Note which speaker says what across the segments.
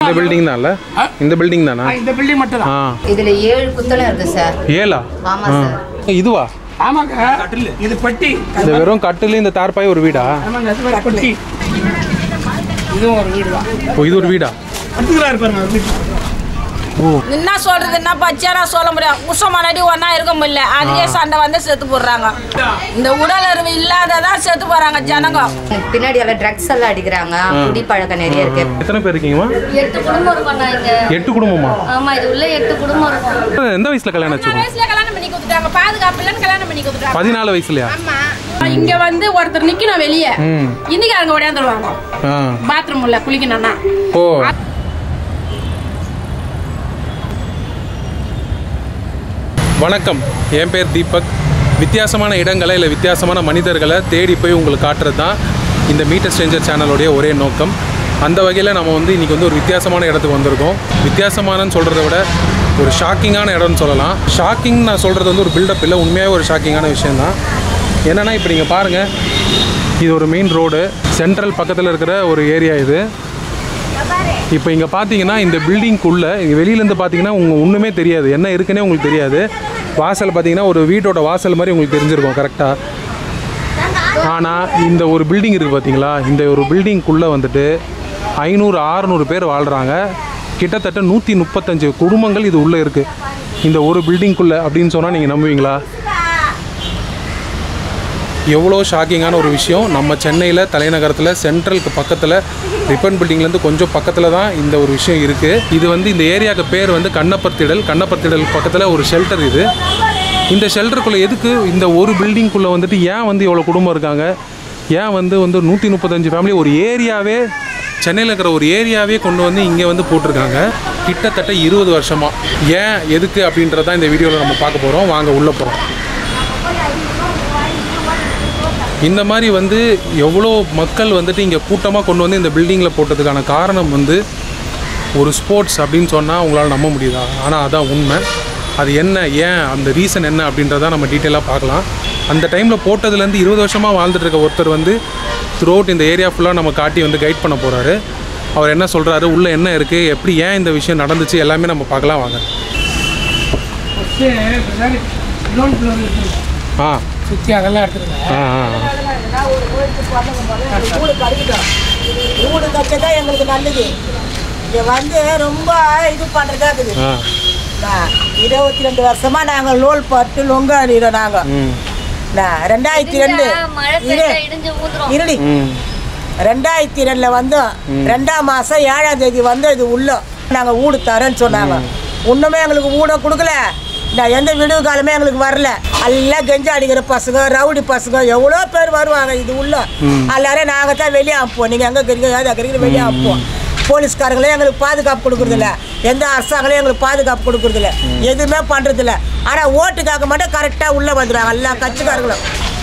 Speaker 1: இந்த பில்டிங் தான்ல இந்த பில்டிங் தானா
Speaker 2: இந்த பில்டிங் மட்டும்
Speaker 1: ஆ
Speaker 2: தான்
Speaker 3: இதுல ஏழு புத்தளம் இருக்கு சார்
Speaker 1: ஏலா
Speaker 3: ஆமா
Speaker 1: ஆ.
Speaker 3: சார்
Speaker 1: இதுவா
Speaker 2: ஆமாங்க இது பெட்டி
Speaker 1: இந்த வெறும் கட்டில் இந்த தார்பாய் ஒரு வீடா
Speaker 2: ஆமாங்க அது ஒரு பெட்டி இதுவும் ஒரு வீடு தான்
Speaker 1: ஓ இது ஒரு வீடா
Speaker 2: பத்துக்கிறா இருப்பாருங்க வீட்டு
Speaker 4: என்ன சொல்றது என்ன பச்சையா சொல்ல முடியும் உஷம் முன்னாடி ஒன்னா இருக்க முடியல அதுக்கே சண்டை வந்து செத்து போடுறாங்க இந்த உடல் அறிவு இல்லாததான் செத்து போறாங்க ஜனங்க
Speaker 3: பின்னாடி எல்லாம் ட்ரக்ஸ் எல்லாம் அடிக்கிறாங்க குடி பழக்கம் நிறைய இருக்கு
Speaker 1: எத்தனை பேர் இருக்கீங்கம்மா
Speaker 5: எட்டு குடும்பம் இருக்கும் நான் இங்க
Speaker 1: எட்டு குடும்பமா
Speaker 5: ஆமா இது உள்ள எட்டு குடும்பம் இருக்கும்
Speaker 1: எந்த வயசுல கல்யாணம் ஆச்சு
Speaker 4: வயசுல கல்யாணம் பண்ணி கொடுத்துட்டாங்க பாதுகாப்பு இல்லைன்னு கல்யாணம் பண்ணி கொடுத்துட்டாங்க
Speaker 1: பதினாலு வயசுலயா
Speaker 4: ஆமா இங்க வந்து ஒருத்தர் நிக்கணும் வெளியே
Speaker 1: ம்
Speaker 4: இன்னைக்கு அங்க ஓடியாந்துருவாங்க
Speaker 1: ஆ
Speaker 4: பாத்ரூம் உள்ள குளிக்கணும்னா
Speaker 1: ஓ வணக்கம் என் பேர் தீபக் வித்தியாசமான இடங்களை இல்லை வித்தியாசமான மனிதர்களை தேடி போய் உங்களுக்கு காட்டுறது தான் இந்த மீட்டர் ஸ்ட்ரேஞ்சர் சேனலுடைய ஒரே நோக்கம் அந்த வகையில் நம்ம வந்து இன்றைக்கி வந்து ஒரு வித்தியாசமான இடத்துக்கு வந்திருக்கோம் வித்தியாசமானன்னு சொல்கிறத விட ஒரு ஷாக்கிங்கான இடம்னு சொல்லலாம் ஷாக்கிங் நான் சொல்கிறது வந்து ஒரு பில்டப் இல்லை உண்மையாகவே ஒரு ஷாக்கிங்கான விஷயந்தான் என்னென்னா இப்போ நீங்கள் பாருங்கள் இது ஒரு மெயின் ரோடு சென்ட்ரல் பக்கத்தில் இருக்கிற ஒரு ஏரியா இது இப்போ இங்கே பார்த்தீங்கன்னா இந்த பில்டிங்குள்ளே இங்கே வெளியிலேருந்து பார்த்தீங்கன்னா உங்கள் ஒன்றுமே தெரியாது என்ன இருக்குன்னே உங்களுக்கு தெரியாது வாசல் பார்த்தீங்கன்னா ஒரு வீட்டோட வாசல் மாதிரி உங்களுக்கு தெரிஞ்சிருக்கும் கரெக்டாக ஆனால் இந்த ஒரு பில்டிங் இருக்குது பார்த்தீங்களா இந்த ஒரு பில்டிங்குள்ளே வந்துட்டு ஐநூறு ஆறுநூறு பேர் வாழ்கிறாங்க கிட்டத்தட்ட நூற்றி முப்பத்தஞ்சு குடும்பங்கள் இது உள்ளே இருக்குது இந்த ஒரு பில்டிங்குள்ளே அப்படின்னு சொன்னால் நீங்கள் நம்புவீங்களா எவ்வளோ ஷாக்கிங்கான ஒரு விஷயம் நம்ம சென்னையில் தலைநகரத்தில் சென்ட்ரலுக்கு பக்கத்தில் ரிப்பன் பில்டிங்லேருந்து கொஞ்சம் பக்கத்தில் தான் இந்த ஒரு விஷயம் இருக்குது இது வந்து இந்த ஏரியாவுக்கு பேர் வந்து கண்ணப்பர்த்திடல் கண்ணப்பர்த்திடல் பக்கத்தில் ஒரு ஷெல்டர் இது இந்த ஷெல்டருக்குள்ளே எதுக்கு இந்த ஒரு பில்டிங்குள்ளே வந்துட்டு ஏன் வந்து இவ்வளோ குடும்பம் இருக்காங்க ஏன் வந்து வந்து நூற்றி முப்பத்தஞ்சு ஃபேமிலி ஒரு ஏரியாவே சென்னையில் இருக்கிற ஒரு ஏரியாவே கொண்டு வந்து இங்கே வந்து போட்டிருக்காங்க கிட்டத்தட்ட இருபது வருஷமாக ஏன் எதுக்கு அப்படின்றதான் இந்த வீடியோவில் நம்ம பார்க்க போகிறோம் வாங்க உள்ளே போகிறோம் இந்த மாதிரி வந்து எவ்வளோ மக்கள் வந்துட்டு இங்கே கூட்டமாக கொண்டு வந்து இந்த பில்டிங்கில் போட்டதுக்கான காரணம் வந்து ஒரு ஸ்போர்ட்ஸ் அப்படின்னு சொன்னால் உங்களால் நம்ப முடியுதா ஆனால் அதான் உண்மை அது என்ன ஏன் அந்த ரீசன் என்ன அப்படின்றத நம்ம டீட்டெயிலாக பார்க்கலாம் அந்த டைமில் போட்டதுலேருந்து இருபது வருஷமாக வாழ்ந்துட்டு இருக்க ஒருத்தர் வந்து த்ரூ இந்த ஏரியா ஃபுல்லாக நம்ம காட்டி வந்து கைட் பண்ண போகிறாரு அவர் என்ன சொல்கிறாரு உள்ளே என்ன இருக்குது எப்படி ஏன் இந்த விஷயம் நடந்துச்சு எல்லாமே நம்ம பார்க்கலாம் வாங்க
Speaker 2: லோன் ஃப்ளோர் இருக்குது
Speaker 1: ஆ
Speaker 2: சுற்றி அதெல்லாம் எடுத்துருக்காங்க
Speaker 1: ஆ ஆ
Speaker 6: வீடு கட்டதான் எங்களுக்கு நல்லது இங்க வந்து ரொம்ப இது பண்றதா இருக்குது
Speaker 1: ஆ
Speaker 6: நான் இருபத்தி ரெண்டு வருஷமா நாங்க லோல் பட்டு லொங்க அடிக்கிறோம் நாங்க
Speaker 1: ம்
Speaker 6: நான் ரெண்டாயிரத்தி ரெண்டு
Speaker 5: மழை
Speaker 6: இரு
Speaker 5: பெய்ஞ்சா இடிஞ்சு ஊத்துரும்
Speaker 6: இருடி
Speaker 1: ம்
Speaker 6: ரெண்டாயிரத்தி ரெண்டுல வந்தோம் ரெண்டாம் மாசம் ஏழாம் தேதி வந்து இது உள்ள நாங்க வீடு தரேன்னு சொன்னாங்க ஒண்ணுமே எங்களுக்கு வீட கொடுக்கல நான் எந்த விடுவு காலமே எங்களுக்கு வரல எல்லாம் கெஞ்சு அடிக்கிற பசங்க ரவுடி பசங்க எவ்வளோ பேர் வருவாங்க இது உள்ள எல்லாரும் நாங்கள் தான் வெளியே அனுப்புவோம் நீங்கள் எங்கே இருக்கிறீங்க ஏதா இருக்கிறீங்க வெளியே அனுப்புவோம் போலீஸ்காரங்களே எங்களுக்கு பாதுகாப்பு கொடுக்குறதில்ல எந்த அரசாங்களையும் எங்களுக்கு பாதுகாப்பு கொடுக்குறதில்ல எதுவுமே பண்ணுறதில்ல ஆனால் ஓட்டுக்காக மட்டும் கரெக்டாக உள்ளே வந்துடுவாங்க எல்லா கட்சிக்காரங்களும்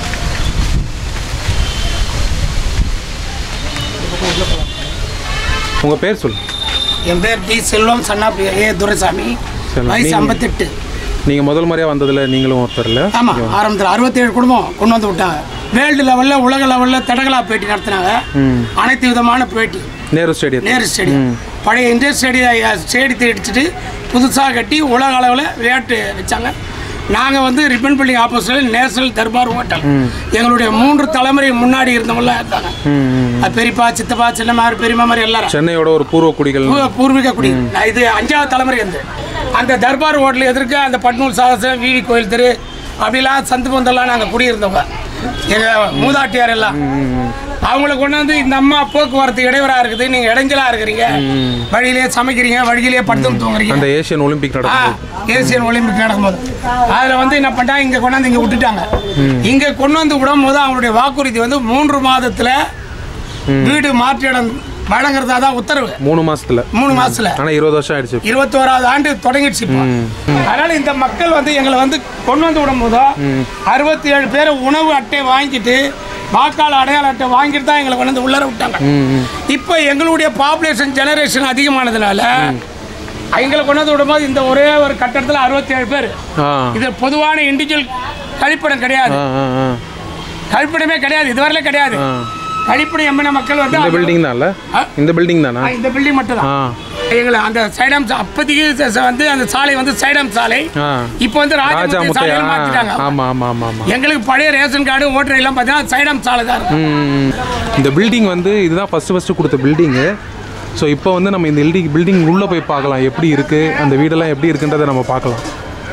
Speaker 1: உங்கள் பேர் சொல்லு
Speaker 2: என் பேர் டி செல்வம் சன்னாப்பி ஏ துரைசாமி
Speaker 1: சரி,
Speaker 2: வயசு
Speaker 1: நீங்க-
Speaker 2: ஐம்பத்தெட்டு
Speaker 1: நீங்கள் முதல் முறையாக வந்ததில் நீங்களும் ஒருத்தர் இல்லை
Speaker 2: ஆமாம் ஆரம்பத்தில் அறுபத்தேழு குடும்பம் கொண்டு வந்து விட்டாங்க வேர்ல்டு லெவலில் உலக லெவலில் தடகளா பேட்டி நடத்தினாங்க
Speaker 1: ம்
Speaker 2: அனைத்து விதமான பேட்டி
Speaker 1: நேரு ஸ்டேடியம்
Speaker 2: நேரு ஸ்டேடியம் பழைய இந்திய ஸ்டேடியம் ஸ்டேடியத்தை இடிச்சிட்டு புதுசாக கட்டி உலக அளவில் விளையாட்டு வச்சாங்க நாங்கள் வந்து ரிப்பன் பில்டிங் ஆப்போசிட்டில் நேஷனல் தர்பார் ஹோட்டல் எங்களுடைய மூன்று தலைமுறை முன்னாடி இருந்தவங்களாம் இருந்தாங்க
Speaker 1: ம், ம்.
Speaker 2: அது பெரியப்பா சித்தப்பா சின்னமாரி பெரியம்மா மாதிரி எல்லாரும்
Speaker 1: சென்னையோட ஒரு பூர்வ குடிகள்
Speaker 2: பூ- பூர்வீக குடி நான் இது அஞ்சாவது தலைமுறை இருந்து அந்த தர்பார் ஹோட்டல் எதிர்க்க அந்த பட்னூர் சாகசம் விவி கோயில் தெரு அப்படிலாம் சந்து பந்தெல்லாம் நாங்கள் குடியிருந்தவங்க எங்கள் மூதாட்டியார் எல்லாம் அவங்கள கொண்டு வந்து இந்த அம்மா போக்குவரத்து இடையூறா இருக்குது நீங்க இடைஞ்சலா இருக்கிறீங்க வழியிலேயே சமைக்கிறீங்க வழியிலேயே படுத்து தூங்குறீங்க
Speaker 1: அந்த ஏசியன் ஒலிம்பிக்
Speaker 2: ஆ,
Speaker 1: நடக்குது
Speaker 2: ஏசியன் ஒலிம்பிக் நடக்கும்போது அதில் வந்து என்ன பண்ணிட்டாங்க இங்கே கொண்டாந்து இங்கே விட்டுட்டாங்க இங்கே கொண்டு வந்து விடும்போது அவங்களுடைய வாக்குறுதி வந்து மூன்று மாதத்தில் வீடு மாற்றிடம் வழங்குறதா தான் உத்தரவு
Speaker 1: மூணு மாசத்துல
Speaker 2: மூணு மாசத்துல
Speaker 1: ஆனா இருபது வருஷம் ஆயிடுச்சு
Speaker 2: இருபத்தோராவது ஆண்டு தொடங்கிடுச்சு இப்போ அதனால இந்த மக்கள் வந்து எங்களை வந்து கொண்டு வந்து விடும்போதோ அறுபத்தி ஏழு பேர் உணவு அட்டை வாங்கிட்டு வாக்காளர் அடையாள அட்டை வாங்கிட்டு தான் எங்களை கொண்டு வந்து உள்ளர விட்டாங்க இப்போ எங்களுடைய பாப்புலேஷன் ஜெனரேஷன் அதிகமானதுனால எங்களை கொண்டு வந்து விடும்போது இந்த ஒரே ஒரு கட்டடத்தில் அறுபத்தி ஏழு பேர்
Speaker 1: ஆ
Speaker 2: இது பொதுவான இண்டிவிஜுவல் கழிப்பிடம் கிடையாது
Speaker 1: ஆ ஆ ஆ
Speaker 2: கழிப்பிடமே கிடையாது இதுவரையிலும் கிடையாது
Speaker 1: ஆ.
Speaker 2: கழிப்பிடம் எம்என மக்கள் வந்து
Speaker 1: இந்த
Speaker 2: அது-
Speaker 1: பில்டிங் தான்ல
Speaker 2: ஆ?
Speaker 1: இந்த பில்டிங் தானா
Speaker 2: ஆ, இந்த பில்டிங் மட்டும்
Speaker 1: ஆ
Speaker 2: தான் எங்களை அந்த சைடாம் சா- அப்போதைக்கு ச- ச- வந்து அந்த சாலை வந்து சைடாம் சாலை
Speaker 1: ஆ
Speaker 2: இப்போ வந்து
Speaker 1: ராஜா
Speaker 2: ராஜா
Speaker 1: முத்தையா
Speaker 2: சாலை மாற்றிட்டாங்க
Speaker 1: ஆமாம் ஆமாம் ஆமாம் ஆமாம்
Speaker 2: எங்களுக்கு பழைய ரேஷன் கார்டு ஓட்டர் எல்லாம் பார்த்தீங்கன்னா சைடாம் சாலை தான் இருக்கும்
Speaker 1: ம். இந்த பில்டிங் வந்து இதுதான் ஃபஸ்ட்டு ஃபஸ்ட்டு கொடுத்த பில்டிங்கு ஸோ இப்போ வந்து நம்ம இந்த பில்டிங் பில்டிங் உள்ளே போய் பார்க்கலாம் எப்படி இருக்குது அந்த வீடெல்லாம் எப்படி இருக்குன்றதை நம்ம பார்க்கலாம்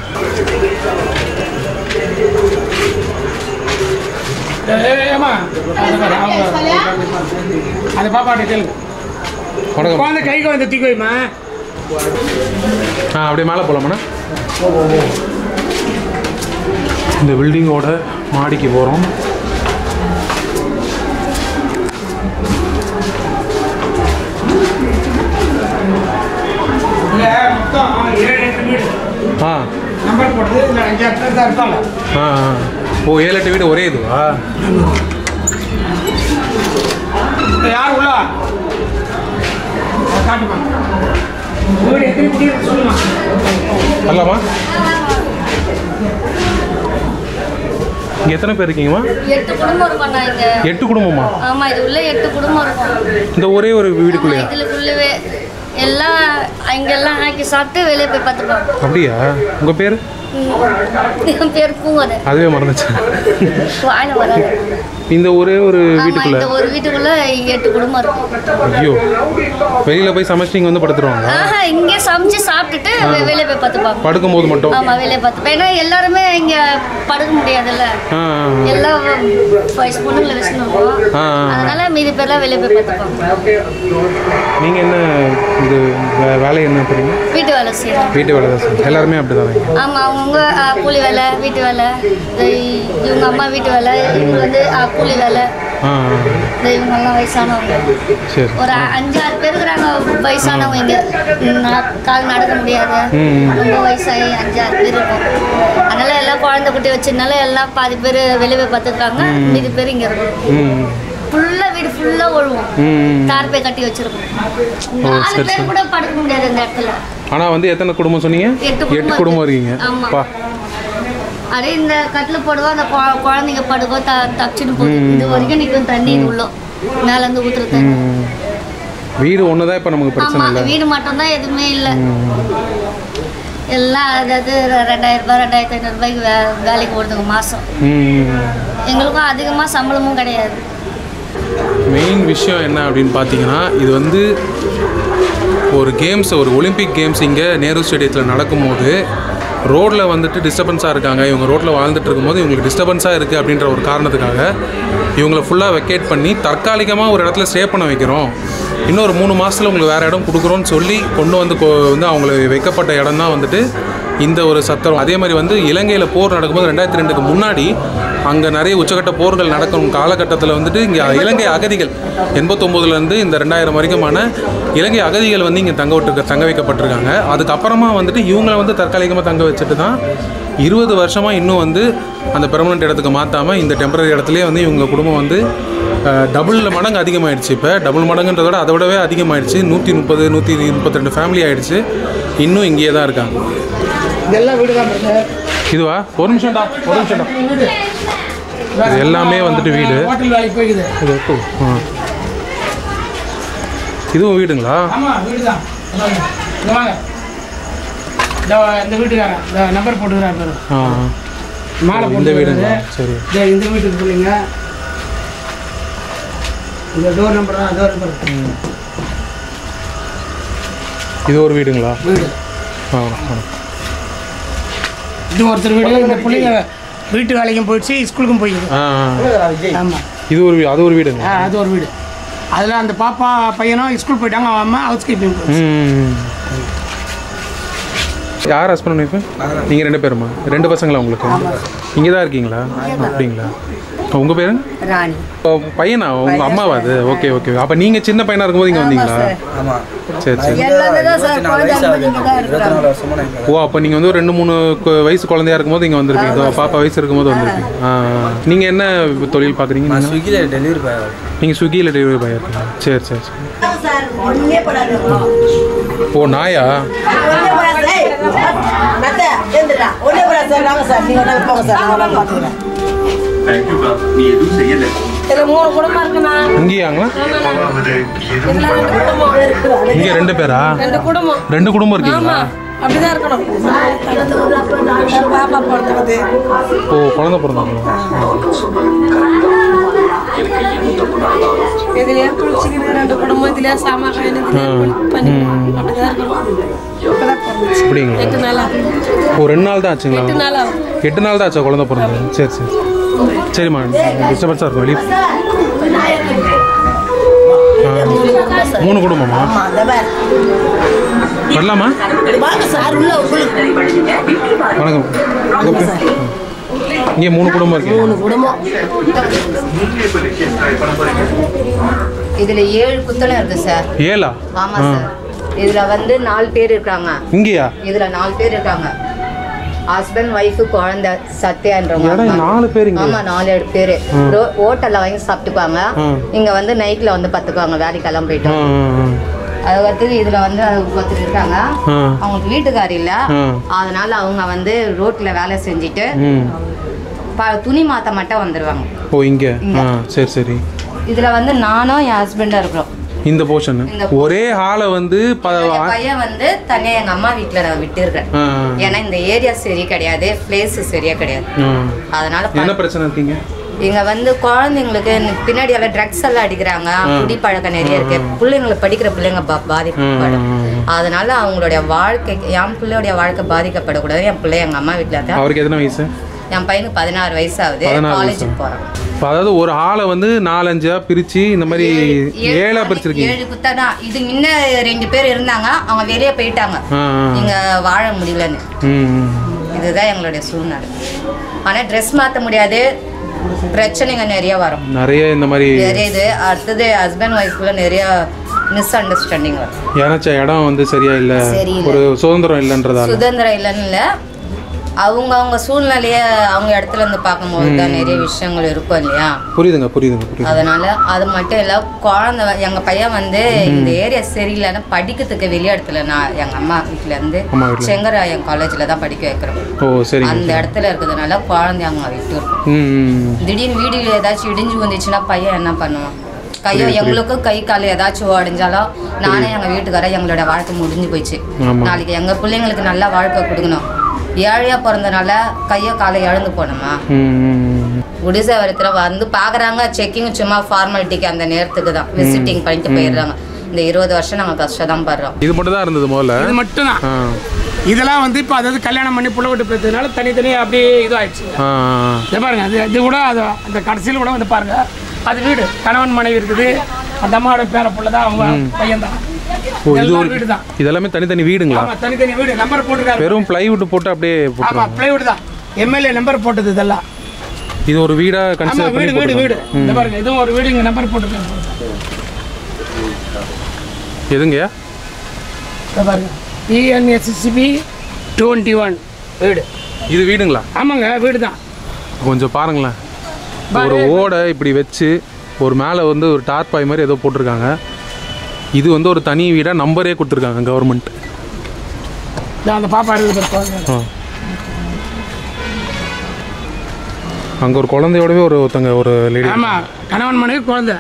Speaker 2: ஏமா அந்த பாப்பாட்ட கேளு
Speaker 1: வணக்கம்
Speaker 2: குழந்தை கைக்கு வந்து தூக்கி வைமா
Speaker 1: ஆ அப்படியே மேலே போகலாமாண்ணா இந்த பில்டிங்கோட மாடிக்கு போகிறோம்
Speaker 2: இல்ல மொத்தம் ஏழு எட்டு வீடு
Speaker 1: ஆ
Speaker 2: நம்பர் போடுறது இல்லை அஞ்சாறு பேர் தான் இருக்காங்க
Speaker 1: ஆ ஆ. ஓ ஏழு எட்டு வீடு ஒரே இதுவா
Speaker 2: இந்த யார் உள்ள அதை காட்டுமா வீடு எத்தனை குடி இருக்கு சொல்லுமா
Speaker 1: வரலாமா இங்கே எத்தனை பேர் இருக்கீங்கம்மா
Speaker 5: எட்டு குடும்பம் இருக்கும் இங்க
Speaker 1: எட்டு குடும்பமா
Speaker 5: ஆமா இது உள்ள எட்டு குடும்பம் இருக்கும்
Speaker 1: இந்த ஒரே ஒரு வீடுக்குள்ளேயா
Speaker 5: இதுக்குள்ளவே எல்லாம் அங்கெல்லாம் ஆக்கி சாப்பிட்டு வெளியே போய் பார்த்துப்பாங்க
Speaker 1: அப்படியா உங்கள் பேர்
Speaker 5: என் பேர் பூங்கோதை
Speaker 1: அதுவே மறந்துச்சு
Speaker 5: வாயில வராது
Speaker 1: இந்த ஒரே ஒரு
Speaker 5: ஆமா
Speaker 1: வீட்டுக்குள்ள
Speaker 5: இந்த ஒரு வீட்டுக்குள்ள எட்டு குடும்பம் இருக்கும்
Speaker 1: ஐயோ வெளியில் போய் சமைச்சிட்டு இங்கே வந்து படுத்துருவாங்க
Speaker 5: ஆஹா இங்கே சமைச்சு சாப்பிட்டுட்டு வெ- வெளியே போய் பார்த்துப்பாங்க
Speaker 1: படுக்கும்போது மட்டும்
Speaker 5: ஆமா வெளியே பார்த்துப்பேன் ஏன்னா எல்லாருமே இங்க படுக்க முடியாதுல்ல
Speaker 1: ஆ
Speaker 5: எல்லா வயசு பொண்ணுங்களை வச்சுன்னு இருக்கோம்
Speaker 1: ஆ, ஆ.
Speaker 5: அதனால மீதி பேர்லாம் வெளியே போய் பார்த்துப்பாங்க
Speaker 1: நீங்கள் என்ன இது வே- வேலை என்ன போகிறீங்க
Speaker 5: வீட்டு வேலை செய்யறோம்
Speaker 1: வீட்டு வேலை தான் செய்யுங்க. எல்லாருமே அப்படி தானே
Speaker 5: ஆமா அவங்கவுங்க ஆ, கூலி வேலை வீட்டு வேலை இந்த இவங்க அம்மா வீட்டு வேலை இவங்க வந்து ஆ, கூலி வேலை
Speaker 1: ஆ ஆ.
Speaker 5: இந்த இவங்கெல்லாம் வயசானவங்க
Speaker 1: சரி
Speaker 5: ஒரு அஞ்சாறு பேர் இருக்கிறாங்க வயசானவங்க இங்க நா- கால் நடக்க முடியாது
Speaker 1: ம்.
Speaker 5: ரொம்ப வயசாகி அஞ்சாறு பேர் இருக்கும் அதனால எல்லாம் குழந்தை குட்டி வச்சதுனால எல்லாம் பாதி பேர் வெளியே போய் பார்த்துருக்காங்க மீதி பேர் இங்க இருக்கும்
Speaker 1: ம்
Speaker 5: ஃபுல்லா வீடு ஃபுல்லா ஒழுவோம்
Speaker 1: ம்
Speaker 5: தார்பை கட்டி வச்சிருக்கோம்
Speaker 1: ஓ,
Speaker 5: நாலு
Speaker 1: சரி,
Speaker 5: பேர் கூட படுக்க முடியாது இந்த இடத்துல
Speaker 1: ஆனால் வந்து எத்தனை குடும்பம் சொன்னீங்க
Speaker 5: எட்டு குடும்பம்
Speaker 1: எட்டு குடும்பம் இருக்கீங்க
Speaker 5: ஆமா.
Speaker 1: பா
Speaker 5: அப்படியே இந்த கட்டில் போடுவோம் அந்த குழ- குழந்தைங்க படுக்கும் த தப்பிச்சுட்டு போகுது இது வரைக்கும் நிற்கும் தண்ணி இது உள்ள மேலேருந்து ஊற்றுற தண்ணி
Speaker 1: ம். வீடு ஒன்று தான் இப்போ நமக்கு பிரச்சனை
Speaker 5: ஆமா
Speaker 1: இல்லை
Speaker 5: வீடு மட்டும்தான் எதுவுமே இல்லை எல்லாம் அதாவது ரெ- ரெண்டாயிரம் ரூபாய் ரெண்டாயிரத்தி ஐநூறு ரூபாய்க்கு வே வேலைக்கு போடுதுங்க மாதம்
Speaker 1: ம்
Speaker 5: எங்களுக்கும் அதிகமாக சம்பளமும் கிடையாது
Speaker 1: மெயின் விஷயம் என்ன அப்படின்னு பார்த்தீங்கன்னா இது வந்து ஒரு கேம்ஸ் ஒரு ஒலிம்பிக் கேம்ஸ் இங்கே நேரு ஸ்டேடியத்தில் நடக்கும்போது ரோட்டில் வந்துட்டு டிஸ்டர்பன்ஸாக இருக்காங்க இவங்க ரோட்டில் வாழ்ந்துட்டு இருக்கும்போது இவங்களுக்கு டிஸ்டர்பன்ஸாக இருக்குது அப்படின்ற ஒரு காரணத்துக்காக இவங்களை ஃபுல்லாக வெக்கேட் பண்ணி தற்காலிகமாக ஒரு இடத்துல ஸ்டே பண்ண வைக்கிறோம் இன்னொரு மூணு மாதத்தில் உங்களுக்கு வேறு இடம் கொடுக்குறோன்னு சொல்லி கொண்டு வந்து கொ- வந்து அவங்களுக்கு வைக்கப்பட்ட இடம் தான் வந்துட்டு இந்த ஒரு சத்திரம் அதே மாதிரி வந்து இலங்கையில் போர் நடக்கும்போது ரெண்டாயிரத்தி ரெண்டுக்கு முன்னாடி அங்கே நிறைய உச்சக்கட்ட போர்கள் நடக்கும் காலகட்டத்தில் வந்துட்டு இங்கே இலங்கை அகதிகள் எண்பத்தொம்போதுலேருந்து இந்த ரெண்டாயிரம் வரைக்குமான இலங்கை அகதிகள் வந்து இங்கே தங்க விட்டு தங்க வைக்கப்பட்டிருக்காங்க அதுக்கப்புறமா வந்துட்டு இவங்கள வந்து தற்காலிகமாக தங்க வச்சுட்டு தான் இருபது வருஷமாக இன்னும் வந்து அந்த பெர்மனெண்ட் இடத்துக்கு மாற்றாமல் இந்த டெம்பரரி இடத்துலயே வந்து இவங்க குடும்பம் வந்து டபுள் மடங்கு அதிகமாகிடுச்சு இப்போ டபுள் மடங்குன்றத விட அதை விடவே அதிகமாகிடுச்சு நூற்றி முப்பது நூற்றி முப்பத்தி ரெண்டு ஃபேமிலி ஆயிடுச்சு இன்னும் இங்கேயே தான் இருக்காங்க
Speaker 2: இதெல்லாம் வீடு தான் பிரதர்
Speaker 1: இதுவா ஒரு நிமிஷம்டா ஒரு நிமிஷம்டா
Speaker 2: வீடு
Speaker 1: இது எல்லாமே வந்துட்டு வீடு.
Speaker 2: ஹோட்டல் வேலைக்கு போய்க்குது
Speaker 1: இது எப்போ? ஆ. இதுவும் வீடுங்களா
Speaker 2: ஆமா வீடு தான் இங்க வாங்க இந்த இந்த வீட்டுக்காரன் இந்த நம்பர் போட்டுக்கிறார் பாரு
Speaker 1: ஆ
Speaker 2: மாலை
Speaker 1: இந்த
Speaker 2: போட்டு
Speaker 1: வீடுங்களா சரி
Speaker 2: இந்த இந்த வீட்டுக்கு சொல்லுங்க இந்த டோர் நம்பர் தான் டோர் நம்பர்
Speaker 1: இது ஒரு வீடுங்களா
Speaker 2: வீடு
Speaker 1: ஆ ஆ.
Speaker 2: இது ஒருத்தர் வீடு இந்த பிள்ளைங்க வீட்டு வேலைக்கும் போயிடுச்சு ஸ்கூலுக்கும் போயிடுது
Speaker 1: ஆ ஆ.
Speaker 2: ஆமாம்
Speaker 1: இது ஒரு வீ- அது ஒரு வீடுங்க
Speaker 2: அது ஒரு வீடு அதில் அந்த பாப்பா பையனும் ஸ்கூல் போயிட்டாங்க அவன் அம்மா ஹவுஸ் கீப்பிங் போயிடுச்சு
Speaker 1: ம் யார் ஹஸ்பண்ட் ஒய்ஃபு நீங்கள் ரெண்டு பேருமா ரெண்டு பசங்களா உங்களுக்கு இங்கே தான் இருக்கீங்களா அப்படிங்களா உங்கள் பேர்
Speaker 3: ராணி
Speaker 1: பையனா உங்கள் அம்மாவா அது ஓகே ஓகே அப்போ நீங்கள் சின்ன பையனாக இருக்கும்போது இங்கே வந்தீங்களா சரி சரி
Speaker 3: எல்லாமே தான் சார் குழந்தை இங்கே தான் இருக்கிறாங்க
Speaker 1: ஓ அப்போ நீங்கள் வந்து ஒரு ரெண்டு மூணு கு- வயசு குழந்தையா இருக்கும்போது இங்கே வந்திருப்பீங்க இதோ பாப்பா வயசு இருக்கும்போது வந்திருப்பீங்க ஆ நீங்கள் என்ன தொழில் பார்க்குறீங்க நீங்கள்
Speaker 7: ஸ்விக்கியில் டெலிவரி பாய்
Speaker 1: நீங்கள் ஸ்விக்கியில் டெலிவரி பாய் இருக்கீங்க சரி சரி சரி
Speaker 6: சார் ஒன்றே போடாது
Speaker 1: ஓ நாயா
Speaker 6: ஒன்றே போடாது ஏய், அத்தை எழுந்துடா ஒன்றே போடாது சார் வாங்க சார் நீங்கள் போங்க சார் நான் பார்த்துக்கிறேன்
Speaker 8: தேங்க்யூப்பா நீ எதுவும் செய்யலை
Speaker 7: இதுல மூணு குடும்பம் இருக்குண்ணா
Speaker 1: இங்கேயாங்களா
Speaker 7: இதுல ரெண்டு குடும்பம் இருக்குது
Speaker 1: இங்கே ரெண்டு பேரா
Speaker 7: ரெண்டு குடும்பம்
Speaker 1: ரெண்டு குடும்பம் இருக்கீங்களா
Speaker 7: அப்படிதான் இருக்கணும் பாப்பா பிறந்தது
Speaker 1: ஓ குழந்தை பிறந்தாங்களா
Speaker 7: இதுலயே குளிச்சுக்கிது ரெண்டு குடும்பம் இதுலயே சாமா காயின் இதுலயே குளி- பண்ணி அப்படிதான் இருக்கணும் இப்பதான் பிறந்துச்சு
Speaker 1: அப்படிங்களா
Speaker 7: எட்டு நாள் ஆகுது
Speaker 1: ஓ ரெண்டு நாள் தான் ஆச்சுங்களா
Speaker 7: எட்டு நாள் ஆகுது
Speaker 1: எட்டு நாள் தான் ஆச்சா குழந்தை பிறந்தது சரி சரி சரிம்மா டிஸ்டர்பன்ஸாக இருக்கும் வெளியே ஆ. மூணு குடும்பமா வரலாமா வணக்கம் ஓகே. இங்கே மூணு குடும்பம் இருக்கு
Speaker 3: இதுல ஏழு புத்தகம் இருக்கு சார்
Speaker 1: ஏழா
Speaker 3: ஆமா சார் இதுல வந்து நாலு பேர் இருக்காங்க
Speaker 1: இங்கேயா
Speaker 3: இதுல நாலு பேர் இருக்காங்க ஹஸ்பண்ட் ஒய்ஃபு குழந்தை சத்யான்றவங்க
Speaker 1: இடம்
Speaker 3: இருக்காங்க.
Speaker 1: நாலு பேர் இங்க
Speaker 3: ஆமா நாலு ஏழு பேரு ரோ- ஹோட்டல்ல வாங்கி சாப்பிட்டுக்குவாங்க
Speaker 1: ம்.
Speaker 3: இங்க வந்து நைட்ல வந்து பத்துக்குவாங்க வேலைக்கெல்லாம் போயிட்டு
Speaker 1: ஆ ஆ,
Speaker 3: அதுக்கடுத்து இதுல வந்து ஒருத்தர் இருக்காங்க
Speaker 1: ஆ.
Speaker 3: அவங்களுக்கு வீட்டுக்கார் இல்ல
Speaker 1: ஆ.
Speaker 3: அதனால அவங்க வந்து ரோட்ல வேலை செஞ்சுட்டு
Speaker 1: ம்
Speaker 3: ப- துணி மாத்த மட்டும் வந்துருவாங்க
Speaker 1: ஓ இங்கே ஆ சரி சரி
Speaker 3: இதுல வந்து நானும் என் ஹஸ்பண்டும் இருக்கிறோம்
Speaker 1: இந்த போர்ஷன்
Speaker 3: இந்த
Speaker 1: ஒரே ஹாலை வந்து ப
Speaker 3: என் பையன் வந்து தனியா எங்க அம்மா வீட்டுல நான் விட்டுருக்கேன்
Speaker 1: ஆ,
Speaker 3: ஏன்னா இந்த ஏரியா சரி கிடையாது பிளேஸ் சரியா கிடையாது
Speaker 1: ஆ.
Speaker 3: அதனால
Speaker 1: என்ன
Speaker 3: ப-
Speaker 1: பிரச்சனை இருக்கீங்க
Speaker 3: இங்க வந்து குழந்தைங்களுக்கு பின்னாடி எல்லாம் ட்ரக்ஸ் எல்லாம் அடிக்கிறாங்க குடி பழக்கம் நிறைய இருக்கு பிள்ளைங்களுக்கு படிக்கிற பிள்ளைங்க பா- பாதிக்கப்படும் அதனால அவங்களுடைய வாழ்க்கை என் பிள்ளையோடைய வாழ்க்கை பாதிக்கப்படக்கூடாது என் பிள்ளை எங்க அம்மா வீட்டுல இருக்கா
Speaker 1: அவருக்கு எத்தனை வயசு
Speaker 3: என் பையனுக்கு பதினாறு வயசு ஆகுது
Speaker 1: பதினாறு
Speaker 3: காலேஜுக்கு
Speaker 1: வயசா?
Speaker 3: போறான்
Speaker 1: இப்போ அதாவது ஒரு ஹாலை வந்து நாலஞ்சா பிரிச்சு இந்த மாதிரி ஏழா பிரிச்சிருக்கீங்க
Speaker 3: ஏழு குத்தா தான் இது முன்ன ரெண்டு பேர் இருந்தாங்க அவங்க வெளியே போயிட்டாங்க
Speaker 1: ஆ ஆ.
Speaker 3: இங்க வாழ முடியலன்னு
Speaker 1: ம் ம்.
Speaker 3: இதுதான் எங்களுடைய சூழ்நிலை ஆனா ட்ரெஸ் மாத்த முடியாது பிரச்சனைங்க நிறைய வரும்
Speaker 1: நிறைய இந்த மாதிரி
Speaker 3: நிறைய இது அடுத்தது ஹஸ்பண்ட் ஒய்ஃப்குள்ள நிறைய மிஸ் அண்டர்ஸ்டாண்டிங் வரும்
Speaker 1: யாராச்சும் இடம் வந்து சரியா இல்ல
Speaker 3: சரியில்லை.
Speaker 1: ஒரு சுதந்திரம் இல்லைன்றதால
Speaker 3: சுதந்திரம் இல்லைன்னு இல்லை அவங்க அவங்க சூழ்நிலைய அவங்க இடத்துல இருந்து பார்க்கும்போது தான் நிறைய விஷயங்கள் இருக்கும் இல்லையா
Speaker 1: புரியுதுங்க புரியுதுங்க புரியுது
Speaker 3: அதனால அது மட்டும் இல்லை குழந்தை வ- எங்க பையன் வந்து இந்த ஏரியா சரியில்லைன்னா படிக்கிறதுக்கு வெளி இடத்துல நான் எங்க அம்மா வீட்டுல இருந்து
Speaker 1: அம்மா வீட்ல.
Speaker 3: செங்கராயன் காலேஜ்ல தான் படிக்க வைக்கிறோம்
Speaker 1: ஓ சரிங்க
Speaker 3: அந்த இடத்துல இருக்கிறதுனால குழந்தை அங்க விட்டு இருக்கும்
Speaker 1: ம் ம்.
Speaker 3: திடீர்னு வீடியோல ஏதாச்சும் இடிஞ்சு வந்துச்சுன்னா பையன் என்ன பண்ணுவான் கையோ எங்களுக்கும் கை கால் ஏதாச்சும் உடஞ்சாலும் நானே எங்க வீட்டுக்காரர் எங்களோட வாழ்க்கை முடிஞ்சு போயிடுச்சு
Speaker 1: ஆமா.
Speaker 3: நாளைக்கு எங்க பிள்ளைங்களுக்கு நல்ல வாழ்க்கை கொடுக்கணும் ஏழையா பிறந்தனால கையோ காலை இழந்து போனோமா
Speaker 1: ம், ம்.
Speaker 3: குடிசை வரத்துல வந்து பாக்குறாங்க செக்கிங் சும்மா ஃபார்மாலிட்டிக்கு அந்த நேரத்துக்கு தான் விசிட்டிங் பண்ணிட்டு போயிடுறாங்க இந்த இருபது வருஷம் நாங்க கஷ்டம் தான் படுறோம்
Speaker 1: இது மட்டும் தான் இருந்தது முதல்ல
Speaker 2: இது மட்டும்தான்
Speaker 1: ஆ
Speaker 2: இதெல்லாம் வந்து இப்போ அதாவது கல்யாணம் பண்ணி புள்ள விட்டு போயிட்டதுனால தனித்தனியாக அப்படியே இதாகிடுச்சு
Speaker 1: ஆ ஆ.
Speaker 2: இதை பாருங்க அது இது கூட அது அந்த கடைசியில் கூட வந்து பாருங்க அது வீடு கணவன் மனைவி இருக்குது அந்த அம்மாவோட பேர புள்ள தான் அவங்க பையன் தான்
Speaker 1: ஓ இது
Speaker 2: எல்லாம்
Speaker 1: ஒரு
Speaker 2: வீடு தான்
Speaker 1: இதெல்லாமே தனித்தனி வீடுங்களா
Speaker 2: ஆமா தனித்தனி வீடு நம்பர் போட்டுருக்காரு
Speaker 1: வெறும் பிளைவுட் போட்டு அப்படியே
Speaker 2: ஆமா
Speaker 1: போட்டுருவாங்க
Speaker 2: பிளைவுட் தான் எம்எல்ஏ நம்பர் போட்டது இதெல்லாம்
Speaker 1: இது ஒரு வீடா
Speaker 2: ஆமா
Speaker 1: கன்சிடர்
Speaker 2: வீடு
Speaker 1: பண்ணி
Speaker 2: வீடு வீடு
Speaker 1: போட்டுருவாங்க.
Speaker 2: இந்த பாருங்க இதுவும் ஒரு வீடு இங்க நம்பர் போட்டிருக்காங்க
Speaker 1: எதுங்கய்யா
Speaker 2: இதை பாருங்க டிஎன்எஸ்சிபி டுவெண்ட்டி ஒன் வீடு
Speaker 1: இது வீடுங்களா
Speaker 2: ஆமாங்க வீடு தான்
Speaker 1: கொஞ்சம் பாருங்களேன் ஒரு ஓடை இப்படி வச்சு ஒரு மேலே வந்து ஒரு டார்பாய் மாதிரி ஏதோ போட்டிருக்காங்க இது வந்து ஒரு தனி வீடாக நம்பரே கொடுத்துருக்காங்க கவர்மெண்ட்
Speaker 2: இந்த அந்த பாப்பா இருக்குது பாரு, குழந்தை.
Speaker 1: ஆ அங்கே ஒரு குழந்தையோடவே ஒரு ஒருத்தங்க ஒரு லேடி
Speaker 2: ஆமா கணவன் மனைவி குழந்தை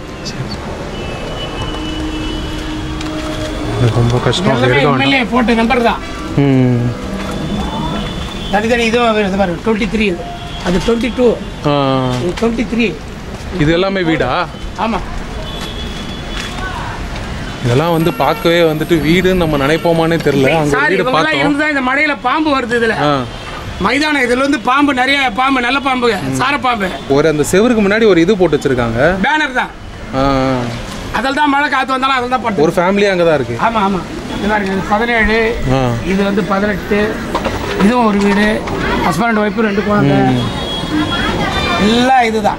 Speaker 1: ரொம்ப கஷ்டம்
Speaker 2: எல்லாமே
Speaker 1: எடுக்க வேண்டாம்
Speaker 2: எம்எல்ஏ போட்ட நம்பர் தான்
Speaker 1: ம்
Speaker 2: தனித்தனி இதுவும் இது பாருங்க டுவெண்ட்டி த்ரீ அது டுவெண்ட்டி டூ
Speaker 1: ஆ,
Speaker 2: இது டுவெண்ட்டி த்ரீ
Speaker 1: இது எல்லாமே வீடா
Speaker 2: ஆமாம்
Speaker 1: இதெல்லாம் வந்து பார்க்கவே வந்துட்டு வீடுன்னு நம்ம நினைப்போமானே தெரியல அங்கே
Speaker 2: சார்
Speaker 1: வீடு
Speaker 2: இவங்கெல்லாம்
Speaker 1: பார்த்தோம்
Speaker 2: இருந்தா இந்த மழையில பாம்பு வருது இதுல
Speaker 1: ஆ
Speaker 2: மைதானம் இதுல வந்து பாம்பு நிறைய பாம்பு நல்ல பாம்பு சார பாம்பு
Speaker 1: ஒரு அந்த செவருக்கு முன்னாடி ஒரு இது போட்டு வச்சிருக்காங்க
Speaker 2: பேனர் தான்
Speaker 1: ஆ,
Speaker 2: அதில் தான் மழை காத்து வந்தாலும் அதில் தான் போட்டு
Speaker 1: ஒரு ஃபேமிலி அங்கே தான் இருக்கு
Speaker 2: ஆமா ஆமா இது பாருங்க இது பதினேழு
Speaker 1: ஆ
Speaker 2: இது வந்து பதினெட்டு இதுவும் ஒரு வீடு ஹஸ்பண்ட் ஒய்ஃபு ரெண்டு குழந்தை எல்லாம் இதுதான்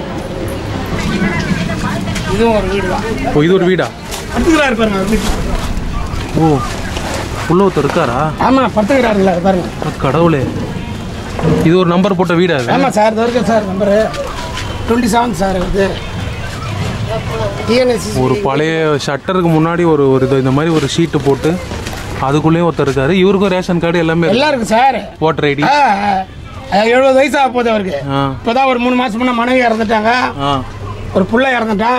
Speaker 2: இதுவும் ஒரு வீடு தான்
Speaker 1: ஓ இது ஒரு வீடா
Speaker 2: பத்துக்கிறாரு பாருங்க அவர் வீட்டுல.
Speaker 1: ஓ உள்ள ஒருத்தர் இருக்காரா
Speaker 2: ஆமா பத்துக்கிறாருங்களா பாருங்க
Speaker 1: அட கடவுளே இது ஒரு நம்பர் போட்ட வீடா அது
Speaker 2: ஆமாம் சார் இது வரைக்கும் sir number twenty seven sir இது டிஎன்எஸ்சி
Speaker 1: ஒரு பழைய ஷட்டருக்கு முன்னாடி ஒரு ஒரு இது இந்த மாதிரி ஒரு ஷீட்டு போட்டு அதுக்குள்ளேயும் ஒருத்தர் இருக்காரு இவருக்கும் ரேஷன் கார்டு எல்லாமே
Speaker 2: எல்லாம் இருக்கு சார்
Speaker 1: ஓட்டர் ஐடி
Speaker 2: ஆ, ஆ. எழுபது வயசு ஆக போகுது அவருக்கு
Speaker 1: ஆ
Speaker 2: இப்போதான் ஒரு மூணு மாசம் முன்ன மனைவி இறந்துட்டாங்க
Speaker 1: ஆ
Speaker 2: ஒரு புள்ள இறந்துட்டான்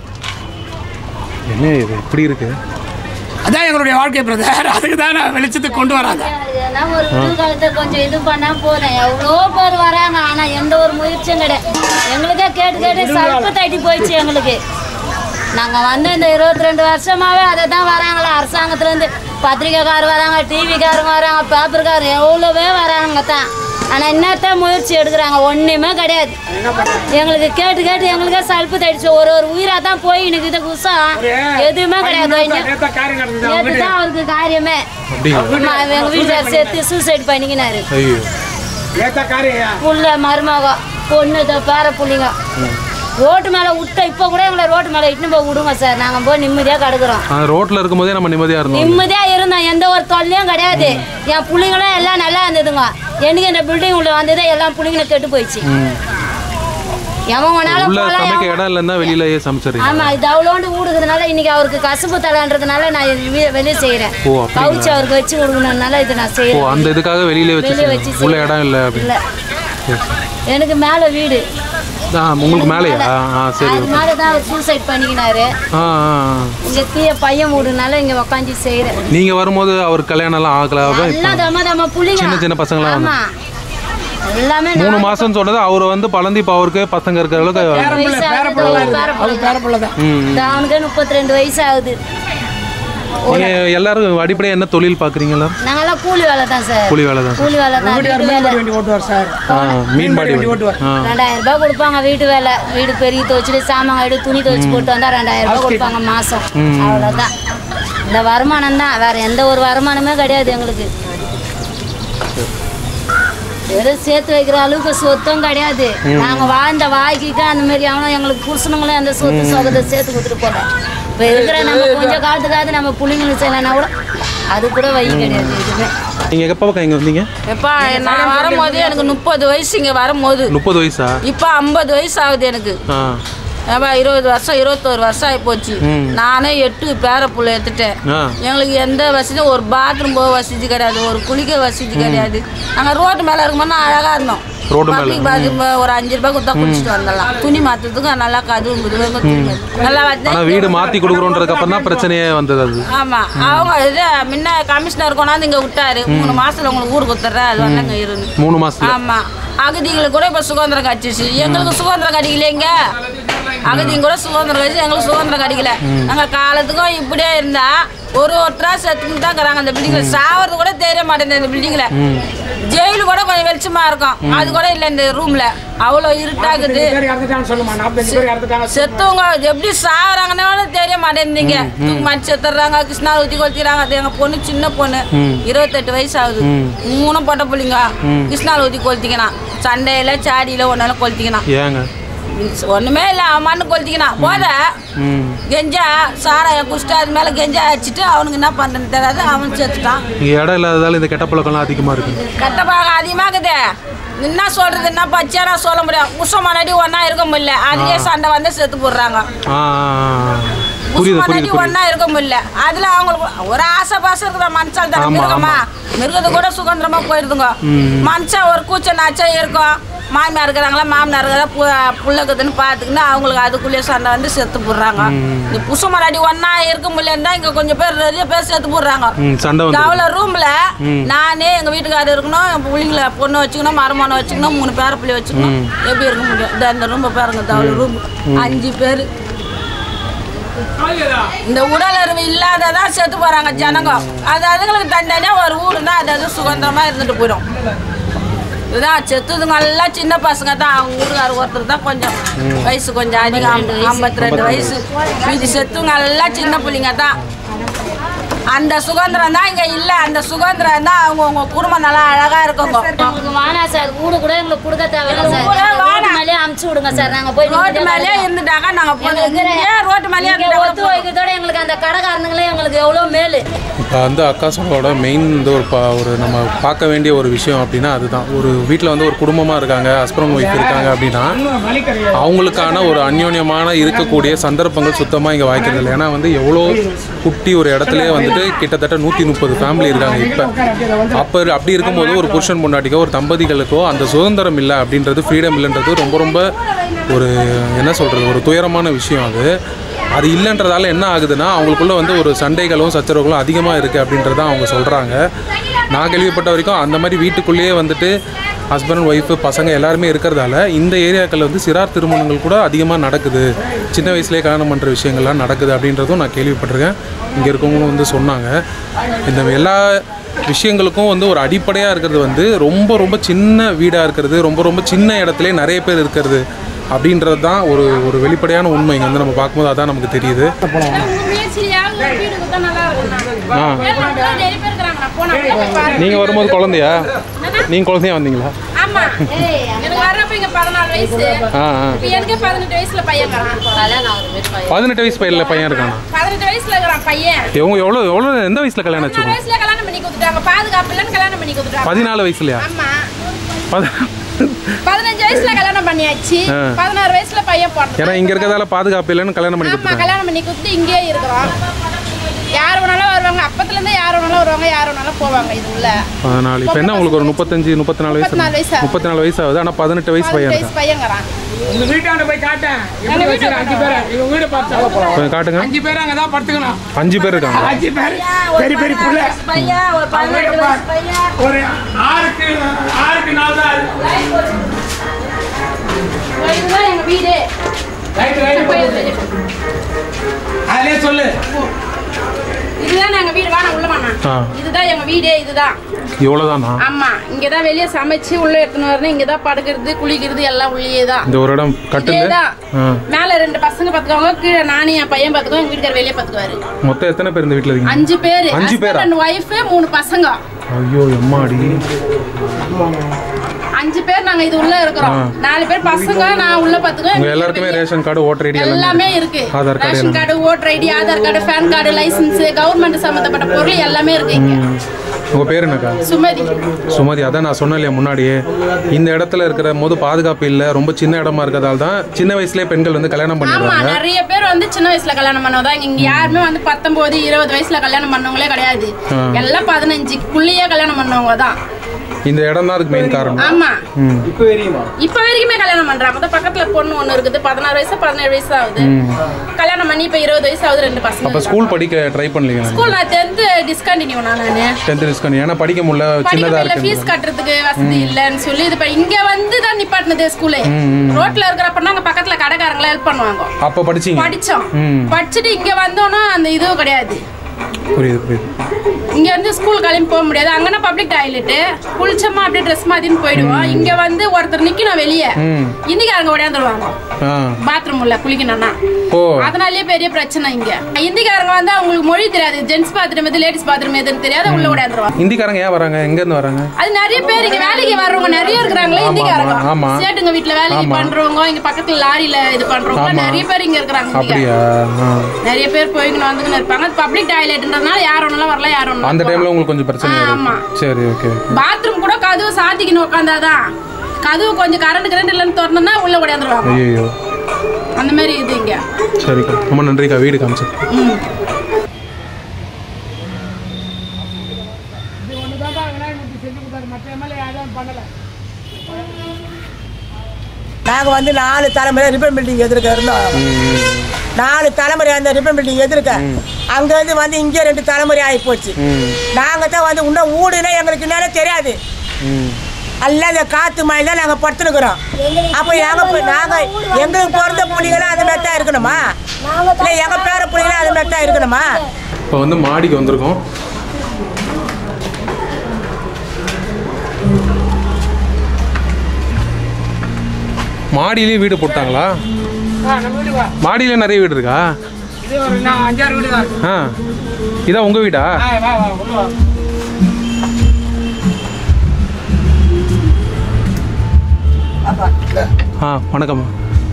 Speaker 1: என்ன இது இப்படி இருக்கு
Speaker 2: அதான் எங்களுடைய வாழ்க்கை பிரதர் அதுக்கு தான் நான் வெளிச்சத்துக்கு கொண்டு வராங்க
Speaker 5: ஏன்னா ஒரு விடுகாலத்தை கொஞ்சம் இது பண்ணா போதும் எவ்வளோ பேர் வராங்க ஆனா எந்த ஒரு முயற்சியும் கிடையாது எங்களுக்கே கேட்டு கேட்டு சலுப்பு தட்டி போயிடுச்சு எங்களுக்கு நாங்க வந்து இந்த இருபத்தி ரெண்டு வருஷமாவே அதை தான் வராங்களா அரசாங்கத்துல இருந்து பத்திரிக்கைக்கார் வராங்க டிவிக்காரங்க வராங்க பேப்பர்கார் எவ்வளோவே வராங்க தான் ஆனா என்னத்தான் முயற்சி எடுக்கிறாங்க ஒண்ணுமே கிடையாது எங்களுக்கு கேட்டு கேட்டு எங்களுக்கே சலுப்பு தடிச்சு ஒரு ஒரு உயிரா தான் போய் எனக்கு இது குசா எதுவுமே கிடையாது
Speaker 2: நேத்தா காரியம் நடந்தது அவங்க
Speaker 5: நேற்று தான் அவருக்கு காரியமே
Speaker 1: அப்படிங்களா
Speaker 5: ஆமா, எங்க வீட்டுக்கார் சேர்த்து சூசைட் பண்ணிக்கினாரு
Speaker 1: ஐயோ
Speaker 2: நேத்தா காரியம்
Speaker 5: புள்ள மருமக பொண்ணு இதோ பேர புள்ளிங்க ரோட்டு மேல விட்ட இப்ப கூட எங்களை ரோட்டு மேல இட்டுன்னு போய் விடுங்க சார் நாங்க போய் நிம்மதியா கிடக்குறோம்
Speaker 1: அந்த ரோட்ல இருக்கும்போதே நம்ம நிம்மதியா இருந்தோம்
Speaker 5: நிம்மதியா இருந்தோம் எந்த ஒரு தொல்லையும் கிடையாது என் புள்ளைங்களும் எல்லாம் நல்லா இருந்ததுங்க எனக்கு இந்த பில்டிங் உள்ள வந்ததே எல்லாம் புள்ளைங்களும் கெட்டு போயிடுச்சு எவன் வேணாலும்
Speaker 1: உள்ள
Speaker 5: போலாம்
Speaker 1: சமைக்க
Speaker 5: எவன்
Speaker 1: இடம் இல்லைன்னா வெளியிலயே சமைச்சிடுறீங்க
Speaker 5: ஆமா இது அவ்வளோண்டு ஊடுக்கிறதுனால இன்னைக்கு அவருக்கு கசுப்பு தலைன்றதுனால நான் இது வெ- வெளியே செய்யறேன்
Speaker 1: ஓ, அப்படிங்களா?
Speaker 5: கவுச்சு அவருக்கு வச்சு கொடுக்கணும்னால இது நான்
Speaker 1: ஓ
Speaker 5: செய்யறேன்
Speaker 1: அந்த இதுக்காக வெளியிலே
Speaker 5: வெளியே வச்சு
Speaker 1: வச்சு உள்ள இடம் இல்லை அப்படி
Speaker 5: இல்ல எனக்கு மேல வீடு
Speaker 1: ஆ உங்களுக்கு மேலேயா ஆ சரி
Speaker 5: அது மேல தான் அவர் சூசைட் பண்ணிக்கினாரு
Speaker 1: ஆ ஆ, ஆ.
Speaker 5: இங்க கீழே பையன் வீடுனால இங்க உக்காந்து செய்யறேன்
Speaker 1: நீங்க வரும்போது அவர் கல்யாணம் எல்லாம் ஆகல அப்ப
Speaker 5: எல்லாம் தம்ம தம்ம புள்ளிங்க
Speaker 1: சின்ன சின்ன பசங்களாம் வந்து
Speaker 5: ஆமா எல்லாமே
Speaker 1: மூணு மாசம் சொன்னது அவர் வந்து பழந்தி இப்போ அவருக்கு பசங்க இருக்கிற அளவுக்கு
Speaker 2: பேரப்பிள்ளை பேரப்பிள்ளை அவங்க பேரப்பிள்ளை தான்
Speaker 5: அவனுக்கு முப்பத்தி ரெண்டு வயசு ஆகுது
Speaker 1: நீங்க எல்லாரும் அடிப்படையா என்ன தொழில் பாக்குறீங்களா
Speaker 5: நாங்கெல்லாம் கூலி வேலை தான் சார்
Speaker 1: கூலி வேலை தான்
Speaker 5: கூலி வேலை தான்
Speaker 2: வீட்டுக்கார்
Speaker 5: வீட்டு வேலை
Speaker 2: மீன்பாடி வண்டி ஓட்டுவார் சார்
Speaker 1: ஆ மீன்பாடி
Speaker 2: வண்டி
Speaker 1: வண்டி.
Speaker 2: ஓட்டுவார்
Speaker 1: ஆ
Speaker 5: ரெண்டாயிரம் ரூபாய் கொடுப்பாங்க வீட்டு வேலை வீடு பெருகி துவச்சிட்டு சாமான் எடுத்து துணி துவச்சி போட்டு வந்தா ரெண்டாயிரம் ரூபாய் கொடுப்பாங்க மாசம் அவ்வளவுதான் இந்த வருமானம் தான் வேற எந்த ஒரு வருமானமே கிடையாது எங்களுக்கு வெறும் சேர்த்து வைக்கிற அளவுக்கு சொத்தும் கிடையாது நாங்க வாழ்ந்த வாழ்க்கைக்கு அந்த மாதிரி அவனும் எங்களுக்கு புருஷனுங்களும் அந்த சொத்து சொகத்தை சேர்த்து கொடுத்துட்டு போறோம் இப்போ இருக்கிற நம்ம கொஞ்சம் காலத்துக்காவது நம்ம புள்ளைங்களுக்கு செய்யலைன்னா கூட அது கூட வழி கிடையாது எதுவுமே
Speaker 1: நீங்க எப்போ பக்கம் இங்க வந்தீங்க
Speaker 4: எப்பா நான் வரும்போது எனக்கு முப்பது வயசு இங்கே வரும்போது
Speaker 1: முப்பது வயசா
Speaker 4: இப்போ ஐம்பது வயசு ஆகுது எனக்கு
Speaker 1: ஆ
Speaker 4: ஏப்பா இருபது வருஷம் இருபத்தோரு வருஷம் ஆகி போச்சு நானே எட்டு பேர புள்ள எடுத்துட்டேன்
Speaker 1: ஆ
Speaker 4: எங்களுக்கு எந்த வசதியும் ஒரு பாத்ரூம் போக வசதி கிடையாது ஒரு குளிக்க வசதி கிடையாது நாங்கள் ரோட்டு மேலே இருக்கும்போது அழகாக இருந்தோம்
Speaker 1: ரோட்டு மேல.
Speaker 4: பப்ளிக் பாத்ரூம் ஒரு அஞ்சு ரூபாய் கொடுத்தா குளிச்சுட்டு வந்துடலாம் துணி மாற்றுறதுக்கு நல்லா கதவு முதுகு துணி மாத்து. நல்லா
Speaker 1: ஆனா
Speaker 4: வந்து
Speaker 1: வீடு மாத்தி கொடுக்குறோன்றதுக்கு அப்புறம் தான் பிரச்சனையே வந்தது அது
Speaker 4: ஆமா அவங்க இது முன்ன கமிஷனர் கொண்டாந்து இங்க விட்டாரு மூணு மாசத்துல உங்களுக்கு ஊர் கொடுத்துட்றேன் அது வந்து அங்க இருந்து
Speaker 1: மூணு மாசத்துல
Speaker 4: ஆமா அகதிங்களுக்கு கூட இப்ப சுதந்திரம் கிடைச்சிச்சு எங்களுக்கு சுதந்திரம் கிடைக்கலைங்க அகதிங்க கூட சுதந்திரம் கிடைச்சு எங்களுக்கு சுதந்திரம் கிடைக்கல நாங்க காலத்துக்கும் இப்படியே இருந்தா ஒரு ஒருத்தரா செத்துக்கிட்டு தான் இருக்கிறாங்க அந்த பில்டிங்ல சாவது கூட தெரிய மாட்டேங்குது இந்த பில்டிங்ல ஜெயிலு கூட கொஞ்சம் வெளிச்சமா இருக்கும் அது கூட இல்ல இந்த ரூம்ல அவ்வளவு இருட்டாகுது
Speaker 2: பேர் இறந்துட்டான்னு சொல்லுமா நாற்பத்தஞ்சு பேர் இறந்துட்டாங்க
Speaker 4: செத்தவங்க எப்படி சாகுறாங்கன்னு தெரிய மாட்டேங்குதுங்க தூக்கு மாட்டி செத்துறாங்க கிருஷ்ணா ஊற்றி கொளுத்திடுறாங்க அது எங்க பொண்ணு சின்ன பொண்ணு இருபத்தெட்டு வயசு ஆகுது மூணும் பொட்ட பிள்ளைங்க கிருஷ்ணாவில் ஊற்றி கொளுத்திக்கணும் சண்டையில சாடியில ஒன்னால கொளுத்திக்கணும்
Speaker 1: ஏங்க
Speaker 4: ஒண்ணுமே இல்லை அவன் மண்ணு கொளுத்திக்கணும் போத
Speaker 1: ம்
Speaker 4: கெஞ்சா சாராயம் குடிச்சிட்டு அது மேல கெஞ்சா அடிச்சிட்டு அவனுக்கு என்ன பண்றதுன்னு தெரியாது அவன் செத்துட்டான்
Speaker 1: இங்க இடம் இல்லாததால இந்த கெட்ட பழக்கம்லாம் அதிகமா இருக்கு
Speaker 4: கட்டப்பாக அதிகமாகுது என்ன சொல்றது என்ன பச்சையா நான் சொல்ல முடியும் உஷம் மனாடி ஒன்னா இருக்க முடியல அதுலயே சண்டை வந்து செத்து போடுறாங்க
Speaker 1: ஆ ஆ, ஆ. புரியுது
Speaker 4: முன்னாடி
Speaker 1: புரியுது புரியுது
Speaker 4: ஒண்ணா இருக்க முடியல அதுல அவங்களுக்கு ஒரு ஆசை பாசம் இருக்கிற மனுஷால் தானே
Speaker 1: ஆமா,
Speaker 4: மிருகமா மிருகது கூட சுதந்திரமா போயிருதுங்க மனுஷன் ஒரு கூச்ச நாச்சா இருக்கும் மாமியார் இருக்கிறாங்களா மாமனார் இருக்கிறா புள்ளக்குதுன்னு பார்த்துக்கின்னு அவங்களுக்கு அதுக்குள்ளேயே சண்டை வந்து செத்து போடுறாங்க இந்த புசு மராடி ஒண்ணா இருக்க முடியலன்னு தான் இங்க கொஞ்சம் பேர் நிறைய பேர் செத்து போடுறாங்க
Speaker 1: ம் சண்டை வந்து
Speaker 4: அவ்வளோ ரூம்ல நானே எங்க வீட்டுக்காரர் இருக்கணும் என் பிள்ளைங்கள பொண்ணு வச்சுக்கணும் மருமனை வச்சுக்கணும் மூணு பேர பிள்ளை வச்சுக்கணும் எப்படி இருக்க முடியும் இந்த அந்த ரூம் பாருங்க அவ்வளோ ரூம் அஞ்சு பேர் இந்த உடல் அறிவு இல்லாததான் செத்து போறாங்க ஜனங்க அது அதுங்களுக்கு தண்டனையா ஒரு ஊருன்னா அது அது சுதந்திரமா இருந்துட்டு போயிடும் இதுதான் செத்துதுங்க எல்லாம் சின்ன பசங்க தான் அவங்க வீட்டுக்காரர் ஒருத்தர் தான் கொஞ்சம் வயசு கொஞ்சம் அதிகம் ஐம்பத்தி ரெண்டு வயசு மீதி செத்துங்க எல்லாம் சின்ன பிள்ளைங்க தான் அந்த சுதந்திரம் தான் இங்க இல்ல அந்த சுதந்திரம் தான் அவங்க உங்க குடும்பம் நல்லா அழகா இருக்குங்க
Speaker 5: உங்களுக்கு வேணாம் சார் வீடு கூட எங்களுக்கு கொடுக்க தேவையில்ல சார்
Speaker 4: வீடே
Speaker 5: ரோட்டு
Speaker 4: வேணாம்.
Speaker 5: மேலே அமுச்சு விடுங்க சார் நாங்க போய்
Speaker 4: ரோட்டு
Speaker 5: நிம்மதியா
Speaker 4: மேலேயே
Speaker 5: வாழலாம்.
Speaker 4: இருந்துட்டாங்க நாங்க போதும்
Speaker 5: எங்களுக்கு
Speaker 4: ஏன் ரோட்டு மேலேயே
Speaker 5: இங்க
Speaker 4: இருந்துட்டாங்க
Speaker 5: ஒத்து வைக்கிறதோட எங்களுக்கு அந்த கடைக்காரனுங்களே எங்களுக்கு எவ்வளவு மேலு
Speaker 1: இப்போ வந்து அக்காசோட மெயின் இந்த ஒரு பா ஒரு நம்ம பார்க்க வேண்டிய ஒரு விஷயம் அப்படின்னா அதுதான் ஒரு வீட்டில் வந்து ஒரு குடும்பமாக இருக்காங்க ஹஸ்பண்ட் ஒய்ஃப் இருக்காங்க அப்படின்னா அவங்களுக்கான ஒரு அந்யோன்யமான இருக்கக்கூடிய சந்தர்ப்பங்கள் சுத்தமாக இங்கே வாய்க்கிறது இல்லை ஏன்னா வந்து எவ்வளோ குட்டி ஒரு இடத்துலயே வந்துட்டு கிட்டத்தட்ட நூற்றி முப்பது ஃபேமிலி இருக்காங்க இப்போ அப்போ அப்படி இருக்கும்போது ஒரு புருஷன் பொண்டாட்டிக்கோ ஒரு தம்பதிகளுக்கோ அந்த சுதந்திரம் இல்லை அப்படின்றது ஃப்ரீடம் இல்லைன்றது ரொம்ப ரொம்ப ஒரு என்ன சொல்கிறது ஒரு துயரமான விஷயம் அது அது இல்லைன்றதால என்ன ஆகுதுன்னா அவங்களுக்குள்ள வந்து ஒரு சண்டைகளும் சச்சரவுகளும் அதிகமாக இருக்குது அப்படின்றத அவங்க சொல்கிறாங்க நான் கேள்விப்பட்ட வரைக்கும் அந்த மாதிரி வீட்டுக்குள்ளேயே வந்துட்டு ஹஸ்பண்ட் ஒய்ஃபு பசங்க எல்லாருமே இருக்கிறதால இந்த ஏரியாக்களில் வந்து சிறார் திருமணங்கள் கூட அதிகமாக நடக்குது சின்ன வயசுலேயே கல்யாணம் பண்ணுற விஷயங்கள்லாம் நடக்குது அப்படின்றதும் நான் கேள்விப்பட்டிருக்கேன் இங்கே இருக்கவங்களும் வந்து சொன்னாங்க இந்த எல்லா விஷயங்களுக்கும் வந்து ஒரு அடிப்படையாக இருக்கிறது வந்து ரொம்ப ரொம்ப சின்ன வீடாக இருக்கிறது ரொம்ப ரொம்ப சின்ன இடத்துலயே நிறைய பேர் இருக்கிறது அப்படின்றது தான் ஒரு ஒரு வெளிப்படையான உண்மை இங்கே வந்து நம்ம பார்க்கும்போது அதான் நமக்கு தெரியுது ஆ நீங்கள் வரும்போது குழந்தையா நீங்கள் குழந்தையா வந்தீங்களா
Speaker 8: ஆமா எனக்கு வர்றப்ப இங்க பதினாலு வயசு
Speaker 1: ஆ ஆ
Speaker 8: இப்ப எனக்கு பதினெட்டு வயசுல பையன் இருக்கிறான்
Speaker 1: பதினெட்டு வயசு பையனில் பையன் இருக்கானா
Speaker 8: பதினெட்டு வயசுல இருக்கிறான் பையன்
Speaker 1: எவ்வளோ எவ்வளோ எவ்வளோ எந்த வயசில் கல்யாணம்
Speaker 8: பதினாலு
Speaker 1: வச்சுக்கோங்க
Speaker 8: வயசுல கல்யாணம் பண்ணி கொடுத்துட்டாங்க பாதுகாப்பு இல்லைன்னு கல்யாணம் பண்ணி கொடுத்துட்டாங்க
Speaker 1: பதினாலு வயசுலையா
Speaker 8: ஆமா
Speaker 1: பதி
Speaker 8: பதினஞ்சு வயசுல கல்யாணம் பண்ணியாச்சு
Speaker 1: ஆ.
Speaker 8: பதினாறு வயசுல பையன் பிறந்தான்
Speaker 1: ஏன்னா இங்கே இருக்கிறதால பாதுகாப்பு இல்லைன்னு கல்யாணம் பண்ணி
Speaker 8: ஆமா
Speaker 1: கொடுத்துட்டாங்க
Speaker 8: கல்யாணம் பண்ணி கொடுத்துட்டு இங்கேயே இருக்கிறோம் யார் வேணாலும் வருவாங்க அப்பத்துல இருந்து யார் வேணாலும் வருவாங்க யார் வேணாலும் போவாங்க இது உள்ள
Speaker 1: பதினாலு இப்போ என்ன உங்களுக்கு ஒரு முப்பத்தஞ்சு முப்பத்தி நாலு வயசு
Speaker 8: முப்பத்தி நாலு வயசு ஆகுது.
Speaker 1: முப்பத்தி நாலு வயசு ஆகுது ஆனால் பதினெட்டு வயசு பையன்
Speaker 8: பதினெட்டு
Speaker 1: இருக்கான்
Speaker 8: வயசு பையங்கிறான்
Speaker 2: உங்க வீட்டாண்ட போய் காட்டேன் எப்படி வச்சிருக்க அஞ்சு பேரை இவங்க வீடு பார்த்தா
Speaker 1: கொஞ்சம் காட்டுங்க
Speaker 2: அஞ்சு பேர் அங்கே தான் படுத்துக்கணும்
Speaker 1: அஞ்சு பேர் இருக்காங்க
Speaker 2: அஞ்சு பேர் பெரிய பெரிய புள்ள
Speaker 4: பையன் ஒரு பதினெட்டு வயசு பையன்
Speaker 2: ஒரு ஆறுக்கு ஆறுக்கு நாலு தான்
Speaker 8: இதுதான் எங்க வீடு
Speaker 2: ரைட் ரைட் அதிலே சொல்லு
Speaker 8: இதுதான் எங்க வீடு வாங்க உள்ள வாங்க
Speaker 1: ஆ
Speaker 8: இதுதான் எங்க வீடு இதுதான்
Speaker 1: இவ்வளோதானா
Speaker 8: ஆமா இங்கதான் வெளிய சமைச்சு உள்ள எடுத்துன்னு வரணும் இங்கதான் படுக்கிறது குளிக்கிறது எல்லாம் உள்ளே தான்
Speaker 1: இந்த ஒரு இடம் கட்டில்
Speaker 8: இதேதான்
Speaker 1: ஆ
Speaker 8: மேல ரெண்டு பசங்க பாத்துக்கோங்க கீழே நானும் என் பையன் பாத்துக்கோ எங்க வீட்டுக்கார வெளியே பாத்துக்குவாரு
Speaker 1: மொத்தம் எத்தனை பேர் இந்த வீட்டில் இருக்கீங்க
Speaker 8: அஞ்சு பேரு
Speaker 1: அஞ்சு பேரா?
Speaker 8: ரெண்டு ஒய்ஃப் மூணு பசங்க
Speaker 1: ஐயோ எம்மாடி
Speaker 8: அஞ்சு பேர் நாங்க இது உள்ள இருக்கிறோம் நாலு பேர் பசங்க நான் உள்ள பாத்துக்கோ
Speaker 1: உங்க எல்லாருக்குமே ரேஷன் கார்டு ஓட்டர் ஐடி எல்லாமே
Speaker 8: எல்லாமே
Speaker 1: இருக்கு.
Speaker 8: இருக்கு
Speaker 1: Aadhaar card
Speaker 8: ration card voter ID Aadhaar card PAN card licence government சம்பந்தப்பட்ட பொருள் எல்லாமே இருக்கு இங்க
Speaker 1: உங்க பேர் என்னக்கா
Speaker 8: சுமதி
Speaker 1: சுமதி அதான் நான் சொன்னேன் இல்லையா முன்னாடியே இந்த இடத்துல இருக்கிற போது பாதுகாப்பு இல்லை ரொம்ப சின்ன இடமா இருக்கிறதால தான் சின்ன வயசுலயே பெண்கள் வந்து கல்யாணம்
Speaker 8: ஆமா
Speaker 1: பண்ணிடுறாங்க
Speaker 8: நிறைய பேர் வந்து சின்ன வயசுல கல்யாணம் பண்ணவதான் இங்க யாருமே வந்து பத்தொன்பது இருபது வயசுல கல்யாணம் பண்ணவங்களே கிடையாது எல்லாம் பதினஞ்சுக்குள்ளேயே கல்யாணம் பண்ணவங்க தான்
Speaker 1: இந்த இடம் தான் அதுக்கு மெயின் காரணம்
Speaker 8: ஆமா
Speaker 1: ம்
Speaker 8: இப்ப வரைக்குமே கல்யாணம் பண்றாங்க அதான் பக்கத்துல பொண்ணு ஒண்ணு இருக்குது பதினாறு வயசு பதினேழு வயசு ஆகுது கல்யாணம் பண்ணி இப்ப இருபது வயசு ஆகுது ரெண்டு
Speaker 1: அப்போ
Speaker 8: பசங்க
Speaker 1: ஸ்கூல் படிக்க ட்ரை பண்ணலீங்க
Speaker 8: ஸ்கூல் நான் டென்த் டிஸ்கண்டினியூ நானு
Speaker 1: டென்த் டிஸ்கவுண்ட் ஏன்னா படிக்க முடியல
Speaker 8: படிக்க
Speaker 1: சின்னதாக
Speaker 8: முடியல
Speaker 1: இருக்கு
Speaker 8: ஃபீஸ் கட்டுறதுக்கு வசதி இல்லைன்னு சொல்லி இது பண்ணி- இங்க வந்து தான் நிப்பாட்டினது ஸ்கூலு ரோட்ல இருக்கிறப்ப நாங்க பக்கத்துல கடைக்காரங்கள ஹெல்ப் பண்ணுவாங்க
Speaker 1: அப்போ படிச்சீங்க
Speaker 8: படிச்சோம்
Speaker 1: ம்.
Speaker 8: படிச்சுட்டு இங்க வந்தோம்னா அந்த இதுவும் கிடையாது
Speaker 1: புரியுது புரியுது
Speaker 8: இங்க வந்து ஸ்கூல் கிளம்பி போக முடியாது அங்கன்னா பப்ளிக் டாய்லெட் குளிச்சோமா அப்படியே ட்ரெஸ் மாத்தின்னு போயிடுவோம் இங்க வந்து ஒருத்தர் நிக்கணும் வெளியே
Speaker 1: ம்
Speaker 8: இன்னைக்கு அங்க ஓடியாந்துருவாங்க
Speaker 1: ஆ
Speaker 8: பாத்ரூம் உள்ள குளிக்கணும்னா
Speaker 1: ஓ
Speaker 8: அதனாலயே பெரிய பிரச்சனை இங்க இந்திக்காரங்க வந்து அவங்களுக்கு மொழி தெரியாது ஜென்ஸ் பாத்ரூம் எது லேடிஸ் பாத்ரூம் எதுன்னு தெரியாது உள்ள ஓடியாந்துருவாங்க
Speaker 1: ஹிந்திக்காரங்க ஏன் வராங்க எங்கேருந்து வராங்க
Speaker 8: அது நிறைய பேர் இங்க வேலைக்கு வர்றவங்க நிறைய இருக்கிறாங்களே
Speaker 1: ஆமா,
Speaker 8: இந்திக்காரங்க
Speaker 1: ஆமா.
Speaker 8: சேட்டுங்க வீட்டுல வேலைக்கு
Speaker 1: ஆமா.
Speaker 8: பண்றவங்க இங்க பக்கத்துல லாரியில இது பண்றவங்க
Speaker 1: ஆமா.
Speaker 8: நிறைய பேர் இங்க இருக்கிறாங்க
Speaker 1: அப்படியா
Speaker 8: இந்திக்காரங்க.
Speaker 1: ஆ.
Speaker 8: நிறைய பேர் போய்கின்னு வந்துக்கின்னு இருப்பாங்க பப்ளிக் டாய்லெட்ன்றதுனால யார் ஒன்றும் வரல யார் ஒன்றும்
Speaker 1: அந்த டைம்ல உங்களுக்கு கொஞ்சம் பிரச்சனை
Speaker 8: ஆமா.
Speaker 1: இருக்கு சரி ஓகே
Speaker 8: பாத்ரூம் கூட கதவு சாத்திக்கின்னு உட்காந்தாதான் கதவு கொஞ்சம் கரண்ட் கரண்ட் இல்லைன்னு திறந்தோம்னா உள்ள ஓடியாந்துருவாங்க
Speaker 1: ஐயோ
Speaker 8: அந்த மாதிரி இது இங்க
Speaker 1: சரிக்கா ரொம்ப நன்றிக்கா வீடு காமிச்சு
Speaker 8: ம்
Speaker 2: இது ஒன்று தான் விநாயகமூர்த்தி செஞ்சு கொடுத்தாரு மற்ற எம்எல்ஏ யாரும் பண்ணலை
Speaker 6: நாங்கள் வந்து நாலு தலைமுறை ரிப்பன் பில்டிங் எதிர்க்க இருந்தோம் நாலு தலைமுறை அந்த ரிப்பன் பில்டிங் எதிர்க்க அங்கேருந்து வந்து இங்கே ரெண்டு தலைமுறை ஆகி போச்சு நாங்கள் தான் வந்து இன்னும் ஊடுனா எங்களுக்கு என்னன்னு தெரியாது எல்லாம் இந்த காற்று மழை தான் நாங்கள் படுத்துனுக்குறோம் அப்போ எங்கள் நாங்கள் எங்களுக்கு பிறந்த பிள்ளைங்களும் அது மாதிரி தான் இருக்கணுமா இல்லை எங்கள் பேர பிள்ளைங்களும் அது மாதிரி தான் இருக்கணுமா
Speaker 1: இப்போ வந்து மாடிக்கு வந்திருக்கோம் மாடியிலேயே வீடு போட்டாங்களா
Speaker 2: ஆ நம்ம வீடு வா
Speaker 1: மாடியில நிறைய வீடு இருக்கா
Speaker 2: இது ஒரு நான் அஞ்சாறு வீடு தான் இருக்கு
Speaker 1: ஆ இதான் உங்க வீடா
Speaker 2: ஆ வா வா உள்ள வா
Speaker 1: ஆ வணக்கம்மா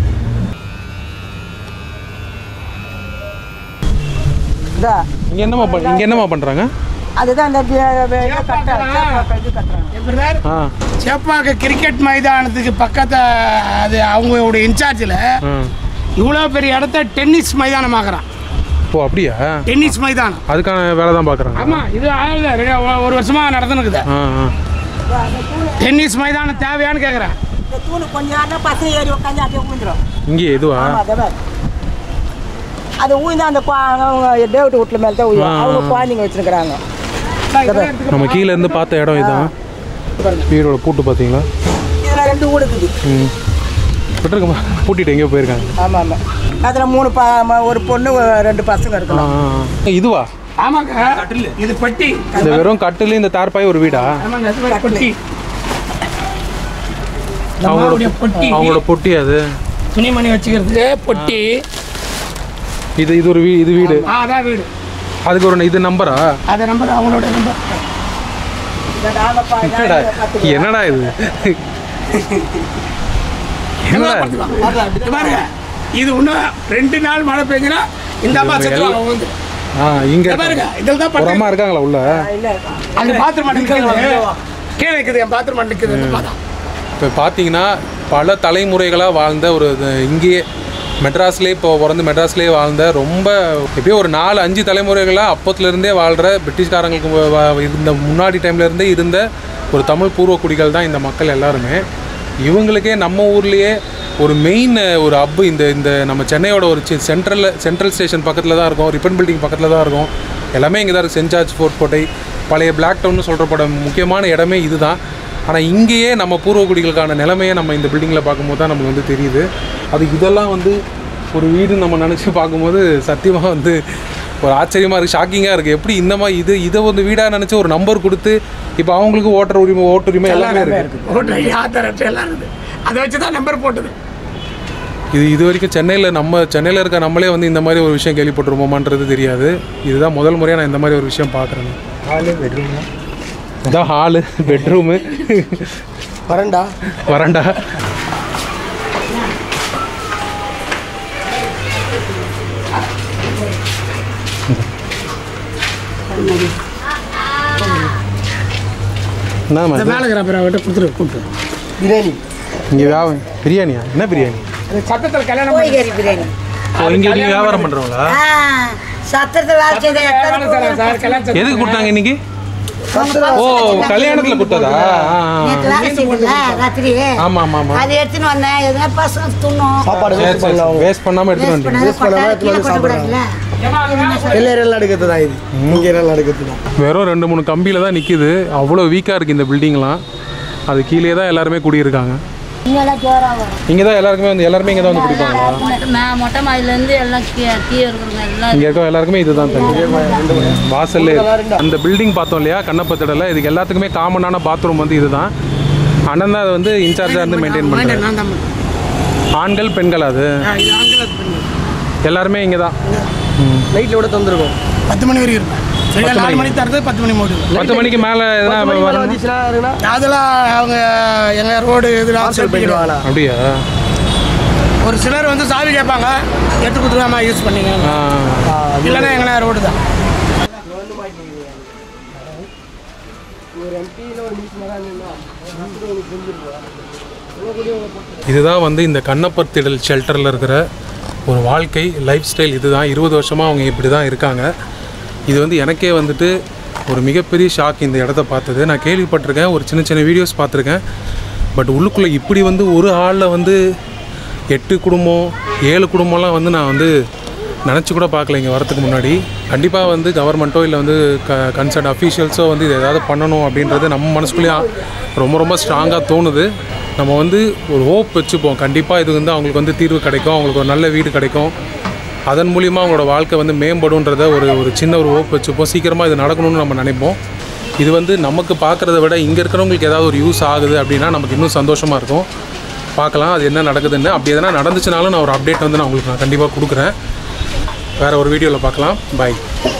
Speaker 6: இதா
Speaker 1: இங்க என்னம்மா பண் இங்க என்னம்மா பண்றாங்க
Speaker 6: அதுதான் அந்த இது கட்டுறாங்க
Speaker 1: ஆ
Speaker 2: சேப்பாக்க கிரிக்கெட் மைதானத்துக்கு பக்கத்து அது அவங்களுடைய இன்சார்ஜில்
Speaker 1: ஆ
Speaker 2: இவ்வளோ பெரிய இடத்த டென்னிஸ் மைதானமாக்குறான்
Speaker 1: ஓ அப்படியா
Speaker 2: டென்னிஸ் மைதானம்
Speaker 1: அதுக்கான வேலை தான் பார்க்குறாங்க
Speaker 2: ஆமாம் இது ஆகுது ரெண்டு- ஒரு வருஷமாக நடந்துனுக்குது
Speaker 1: ஆ ஆ
Speaker 2: டென்னிஸ் மைதானம் தேவையான்னு கேட்குறேன்
Speaker 6: இந்த தூணு கொஞ்ச நேரம் பசங்க ஏறி உட்காந்து அப்படியே ஊந்துடும்
Speaker 1: இங்கே எதுவா
Speaker 6: ஆமா அதை பாரு. அது ஊய்ந்தா அந்த குவா- அவங்க டேவிட் வீட்டில் மேலே தான் ஊயும் அவங்க குழந்தைங்க வச்சுருக்குறாங்க
Speaker 1: நம்ம கீழே இருந்து பார்த்த இடம் இதான் வீடோட பூட்டு பார்த்தீங்களா
Speaker 6: இதில் ரெண்டு வீடு இருக்குது
Speaker 1: ம் விட்டுருக்கமா பூட்டிட்டு எங்கேயோ போயிருக்காங்க
Speaker 6: ஆமாம் ஆமாம் அதில் மூணு ப ம- ஒரு பொண்ணு ஒரு ரெண்டு பசங்க
Speaker 1: ஆ,
Speaker 6: இருக்கலாம்
Speaker 1: ஆ, ஆ. இதுவா
Speaker 2: ஆமாங்க இது பெட்டி
Speaker 1: இந்த வெறும் கட்டில் இந்த தார்பாய் ஒரு வீடா
Speaker 2: ஆமாங்க அது வேற பொட்டி
Speaker 1: அவங்களோட
Speaker 2: நம்மளுடைய பொட்டி
Speaker 1: அவங்களோட பொட்டி அது
Speaker 2: துணிமணி வச்சுக்கிறதுக்கு பொட்டி
Speaker 1: இது இது ஒரு வீ இது வீடு
Speaker 2: ஆ, அதான் வீடு
Speaker 1: அதுக்கு ஒரு இது நம்பரா
Speaker 2: அது நம்பர் அவங்களோட நம்பர்
Speaker 1: என்னடா என்னடா இது என்னடா இது?
Speaker 2: இது பாருங்க இது இன்னும் ரெண்டு நாள் மழை பெஞ்சுனா இந்த அம்மா செத்துருவாங்க வந்து
Speaker 1: ஆ இங்க
Speaker 2: இங்க பாருங்க இதில் தான்
Speaker 1: ஒரு
Speaker 2: பட்டு
Speaker 1: அம்மா இருக்காங்களா உள்ள
Speaker 2: அந்த பாத்ரூம் நிற்கிறது கீழே இருக்குது என் பாத்ரூம் நிற்குது இந்த அம்மா தான்
Speaker 1: இப்போ பார்த்தீங்கன்னா பல தலைமுறைகளாக வாழ்ந்த ஒரு இது இங்கேயே மெட்ராஸ்லேயே இப்போ பிறந்து மெட்ராஸ்லேயே வாழ்ந்த ரொம்ப எப்படியோ ஒரு நாலு அஞ்சு தலைமுறைகளாக அப்போத்துலேருந்தே வாழ்கிற பிரிட்டிஷ்காரங்களுக்கு வ- வ- இருந்த முன்னாடி டைம்லேருந்தே இருந்த ஒரு தமிழ் பூர்வ குடிகள் தான் இந்த மக்கள் எல்லாருமே இவங்களுக்கே நம்ம ஊர்லேயே ஒரு மெயின் ஒரு ஹப்பு இந்த இந்த நம்ம சென்னையோட ஒரு சென்ட்ரல் சென்ட்ரல் ஸ்டேஷன் பக்கத்தில் தான் இருக்கும் ரிப்பன் பில்டிங் பக்கத்தில் தான் இருக்கும் எல்லாமே இங்கே தான் இருக்குது சென்ட் ஜார்ஜ் ஃபோர்ட் கோட்டை பழைய பிளாக் டவுன்னு சொல்கிறப்பட முக்கியமான இடமே இதுதான் ஆனால் இங்கேயே நம்ம பூர்வகுடிகளுக்கான நிலைமையை நம்ம இந்த பில்டிங்கில் பார்க்கும்போது தான் நமக்கு வந்து தெரியுது அது இதெல்லாம் வந்து ஒரு வீடு நம்ம நினச்சி பார்க்கும்போது சத்தியமாக வந்து ஒரு ஆச்சரியமாக இருக்குது ஷாக்கிங்காக இருக்குது எப்படி இந்த மாதிரி இது இதை வந்து வீடாக நினச்சி ஒரு நம்பர் கொடுத்து இப்போ அவங்களுக்கு ஓட்டர் உரிமை ஓட்டுரிமை எல்லாமே இருக்குது
Speaker 2: ஓட்டு ஐடி ஆதார் அட்டை எல்லாம் இருக்குது அதை வச்சு தான் நம்பர் போட்டது
Speaker 1: இது இது வரைக்கும் சென்னையில் நம்ம சென்னையில் இருக்க நம்மளே வந்து இந்த மாதிரி ஒரு விஷயம் கேள்விப்பட்டிருப்போமான்றது தெரியாது இதுதான் முதல் முறையாக நான் இந்த மாதிரி ஒரு விஷயம் பார்க்குறேன்
Speaker 9: ஹாலு பெட்ரூம்
Speaker 1: இதான் ஹாலு பெட்ரூமு
Speaker 9: வரண்டா
Speaker 1: வரண்டா என்னம்மா
Speaker 2: இந்த
Speaker 1: இது?
Speaker 2: மேலே இருக்கிற பிறகு விட்டு கொடுத்துரு கூப்பிட்டு
Speaker 9: பிரியாணி
Speaker 1: இங்கே வியாபாரம் பிரியாணியா என்ன பிரியாணி
Speaker 2: அது சட்டத்தில் கல்யாணம் பண்ணி-
Speaker 6: கோழிக்கறி பிரியாணி
Speaker 1: ஓ இங்கே நீங்கள் வியாபாரம் பண்ணுறவங்களா
Speaker 6: சத்திரத்தில் வேலை செய்த எத்தனை
Speaker 2: கல்யாணம் சார், சார், கல்யாணம் சார்.
Speaker 1: எதுக்கு கொடுத்தாங்க இன்னைக்கு ஓ கல்யாணத்தில் கொடுத்ததா ஆ, ஆ,
Speaker 6: நேத்து
Speaker 1: ஆ.
Speaker 6: வேலை செய்தல ராத்திரி
Speaker 1: ஆமா ஆமா ஆமா
Speaker 6: அது எடுத்துன்னு வந்தேன் எதுனா பசங்க துண்ணும்
Speaker 9: சாப்பாடு
Speaker 1: சரி
Speaker 9: வேஸ்ட்
Speaker 1: சரி
Speaker 9: பண்ணலாம்
Speaker 1: வேஸ்ட் பண்ணாமல் எடுத்துட்டு வந்துட்டீங்க
Speaker 9: Waste பண்ணாம எடுத்துட்டு வந்து சாப்பிடுறாங்க. எல்லா இறையெல்லாம் எடுக்கிறது தான் இது இங்கே இறையெல்லாம் எடுக்கிறது தான்
Speaker 1: வெறும் ரெண்டு மூணு கம்பியில் தான் நிற்கிது அவ்வளோ வீக்காக இருக்குது இந்த பில்டிங்லாம் அது கீழே தான் எல்லாருமே குடியிருக்காங்க
Speaker 5: இங்கெல்லாம் ஜோராக வரும்
Speaker 1: இங்கே தான் எல்லாருக்குமே வந்து எல்லாருமே இங்கே தான் வந்து குடிப்பாங்களா
Speaker 5: மே- மொட்டை மாடியிலேருந்து எல்லாம் கீழே கீழே இருக்கிறவங்க எல்லாம்
Speaker 1: இங்கே இருக்க எல்லாருக்குமே இதுதான் தண்ணி வாசல்லே இருக்கு. அந்த பில்டிங் பார்த்தோம் இல்லையா கண்ணப்பத்திடல இதுக்கு எல்லாத்துக்குமே காமனான பாத்ரூம் வந்து இதுதான் அண்ணன் தான் அதை வந்து இன்சார்ஜாக இருந்து மெயின்டைன் பண்ணுறாரு
Speaker 2: நான் தான் பண்ணேன்.
Speaker 1: ஆண்கள் பெண்கள் அது
Speaker 2: ஆ, இது ஆங்கிலத்து பெண்ணு.
Speaker 1: எல்லாருமே இங்கே தான்
Speaker 9: நைட்டில் கூட தந்துருக்கோம்
Speaker 2: பத்து மணி வரைக்கும் இருப்பேன் சரி நாலு மணி தரது பத்து மணி மூடு
Speaker 1: பத்து மணிக்கு மேலே எதனா வரணும்
Speaker 9: வந்துச்சுன்னா இருக்குன்னா
Speaker 2: அதெல்லாம் அவங்க எங்க ரோடு இதெல்லாம்
Speaker 9: பார்சல் போயிட்டு
Speaker 2: சொல்லிடுவாங்க
Speaker 9: வாங்கலாம்
Speaker 1: அப்படியா
Speaker 2: ஒரு சிலர் வந்து சாவி கேட்பாங்க எடுத்து கொடுத்துருவாமா யூஸ் பண்ணீங்க
Speaker 1: ஆ
Speaker 2: இல்லைன்னா எங்கன்னா ரோடு தான்
Speaker 1: இதுதான் வந்து இந்த கண்ணப்பர் திடல் ஷெல்டரில் இருக்கிற ஒரு வாழ்க்கை லைஃப் ஸ்டைல் இதுதான் இருபது வருஷமாக அவங்க இப்படி தான் இருக்காங்க இது வந்து எனக்கே வந்துட்டு ஒரு மிகப்பெரிய ஷாக் இந்த இடத்த பார்த்தது நான் கேள்விப்பட்டிருக்கேன் ஒரு சின்ன சின்ன வீடியோஸ் பார்த்துருக்கேன் பட் உள்ளுக்குள்ளே இப்படி வந்து ஒரு ஆளில் வந்து எட்டு குடும்பம் ஏழு குடும்பம்லாம் வந்து நான் வந்து நினச்சி கூட பார்க்கல இங்கே வரதுக்கு முன்னாடி கண்டிப்பாக வந்து கவர்மெண்ட்டோ இல்லை வந்து க கன்சர்ன் அஃபீஷியல்ஸோ வந்து இது ஏதாவது பண்ணணும் அப்படின்றது நம்ம மனசுக்குள்ளேயே ரொம்ப ரொம்ப ஸ்ட்ராங்காக தோணுது நம்ம வந்து ஒரு ஹோப் வச்சுப்போம் கண்டிப்பாக இது வந்து அவங்களுக்கு வந்து தீர்வு கிடைக்கும் அவங்களுக்கு ஒரு நல்ல வீடு கிடைக்கும் அதன் மூலிமா அவங்களோட வாழ்க்கை வந்து மேம்படுன்றத ஒரு ஒரு சின்ன ஒரு ஹோப் வச்சுப்போம் சீக்கிரமாக இது நடக்கணும்னு நம்ம நினைப்போம் இது வந்து நமக்கு பார்க்குறத விட இங்கே இருக்கிறவங்களுக்கு ஏதாவது ஒரு யூஸ் ஆகுது அப்படின்னா நமக்கு இன்னும் சந்தோஷமாக இருக்கும் பார்க்கலாம் அது என்ன நடக்குதுன்னு அப்படி எதனா நடந்துச்சுனாலும் நான் ஒரு அப்டேட் வந்து நான் உங்களுக்கு நான் கண்டிப்பாக கொடுக்குறேன் வேறு ஒரு வீடியோவில் பார்க்கலாம் பாய்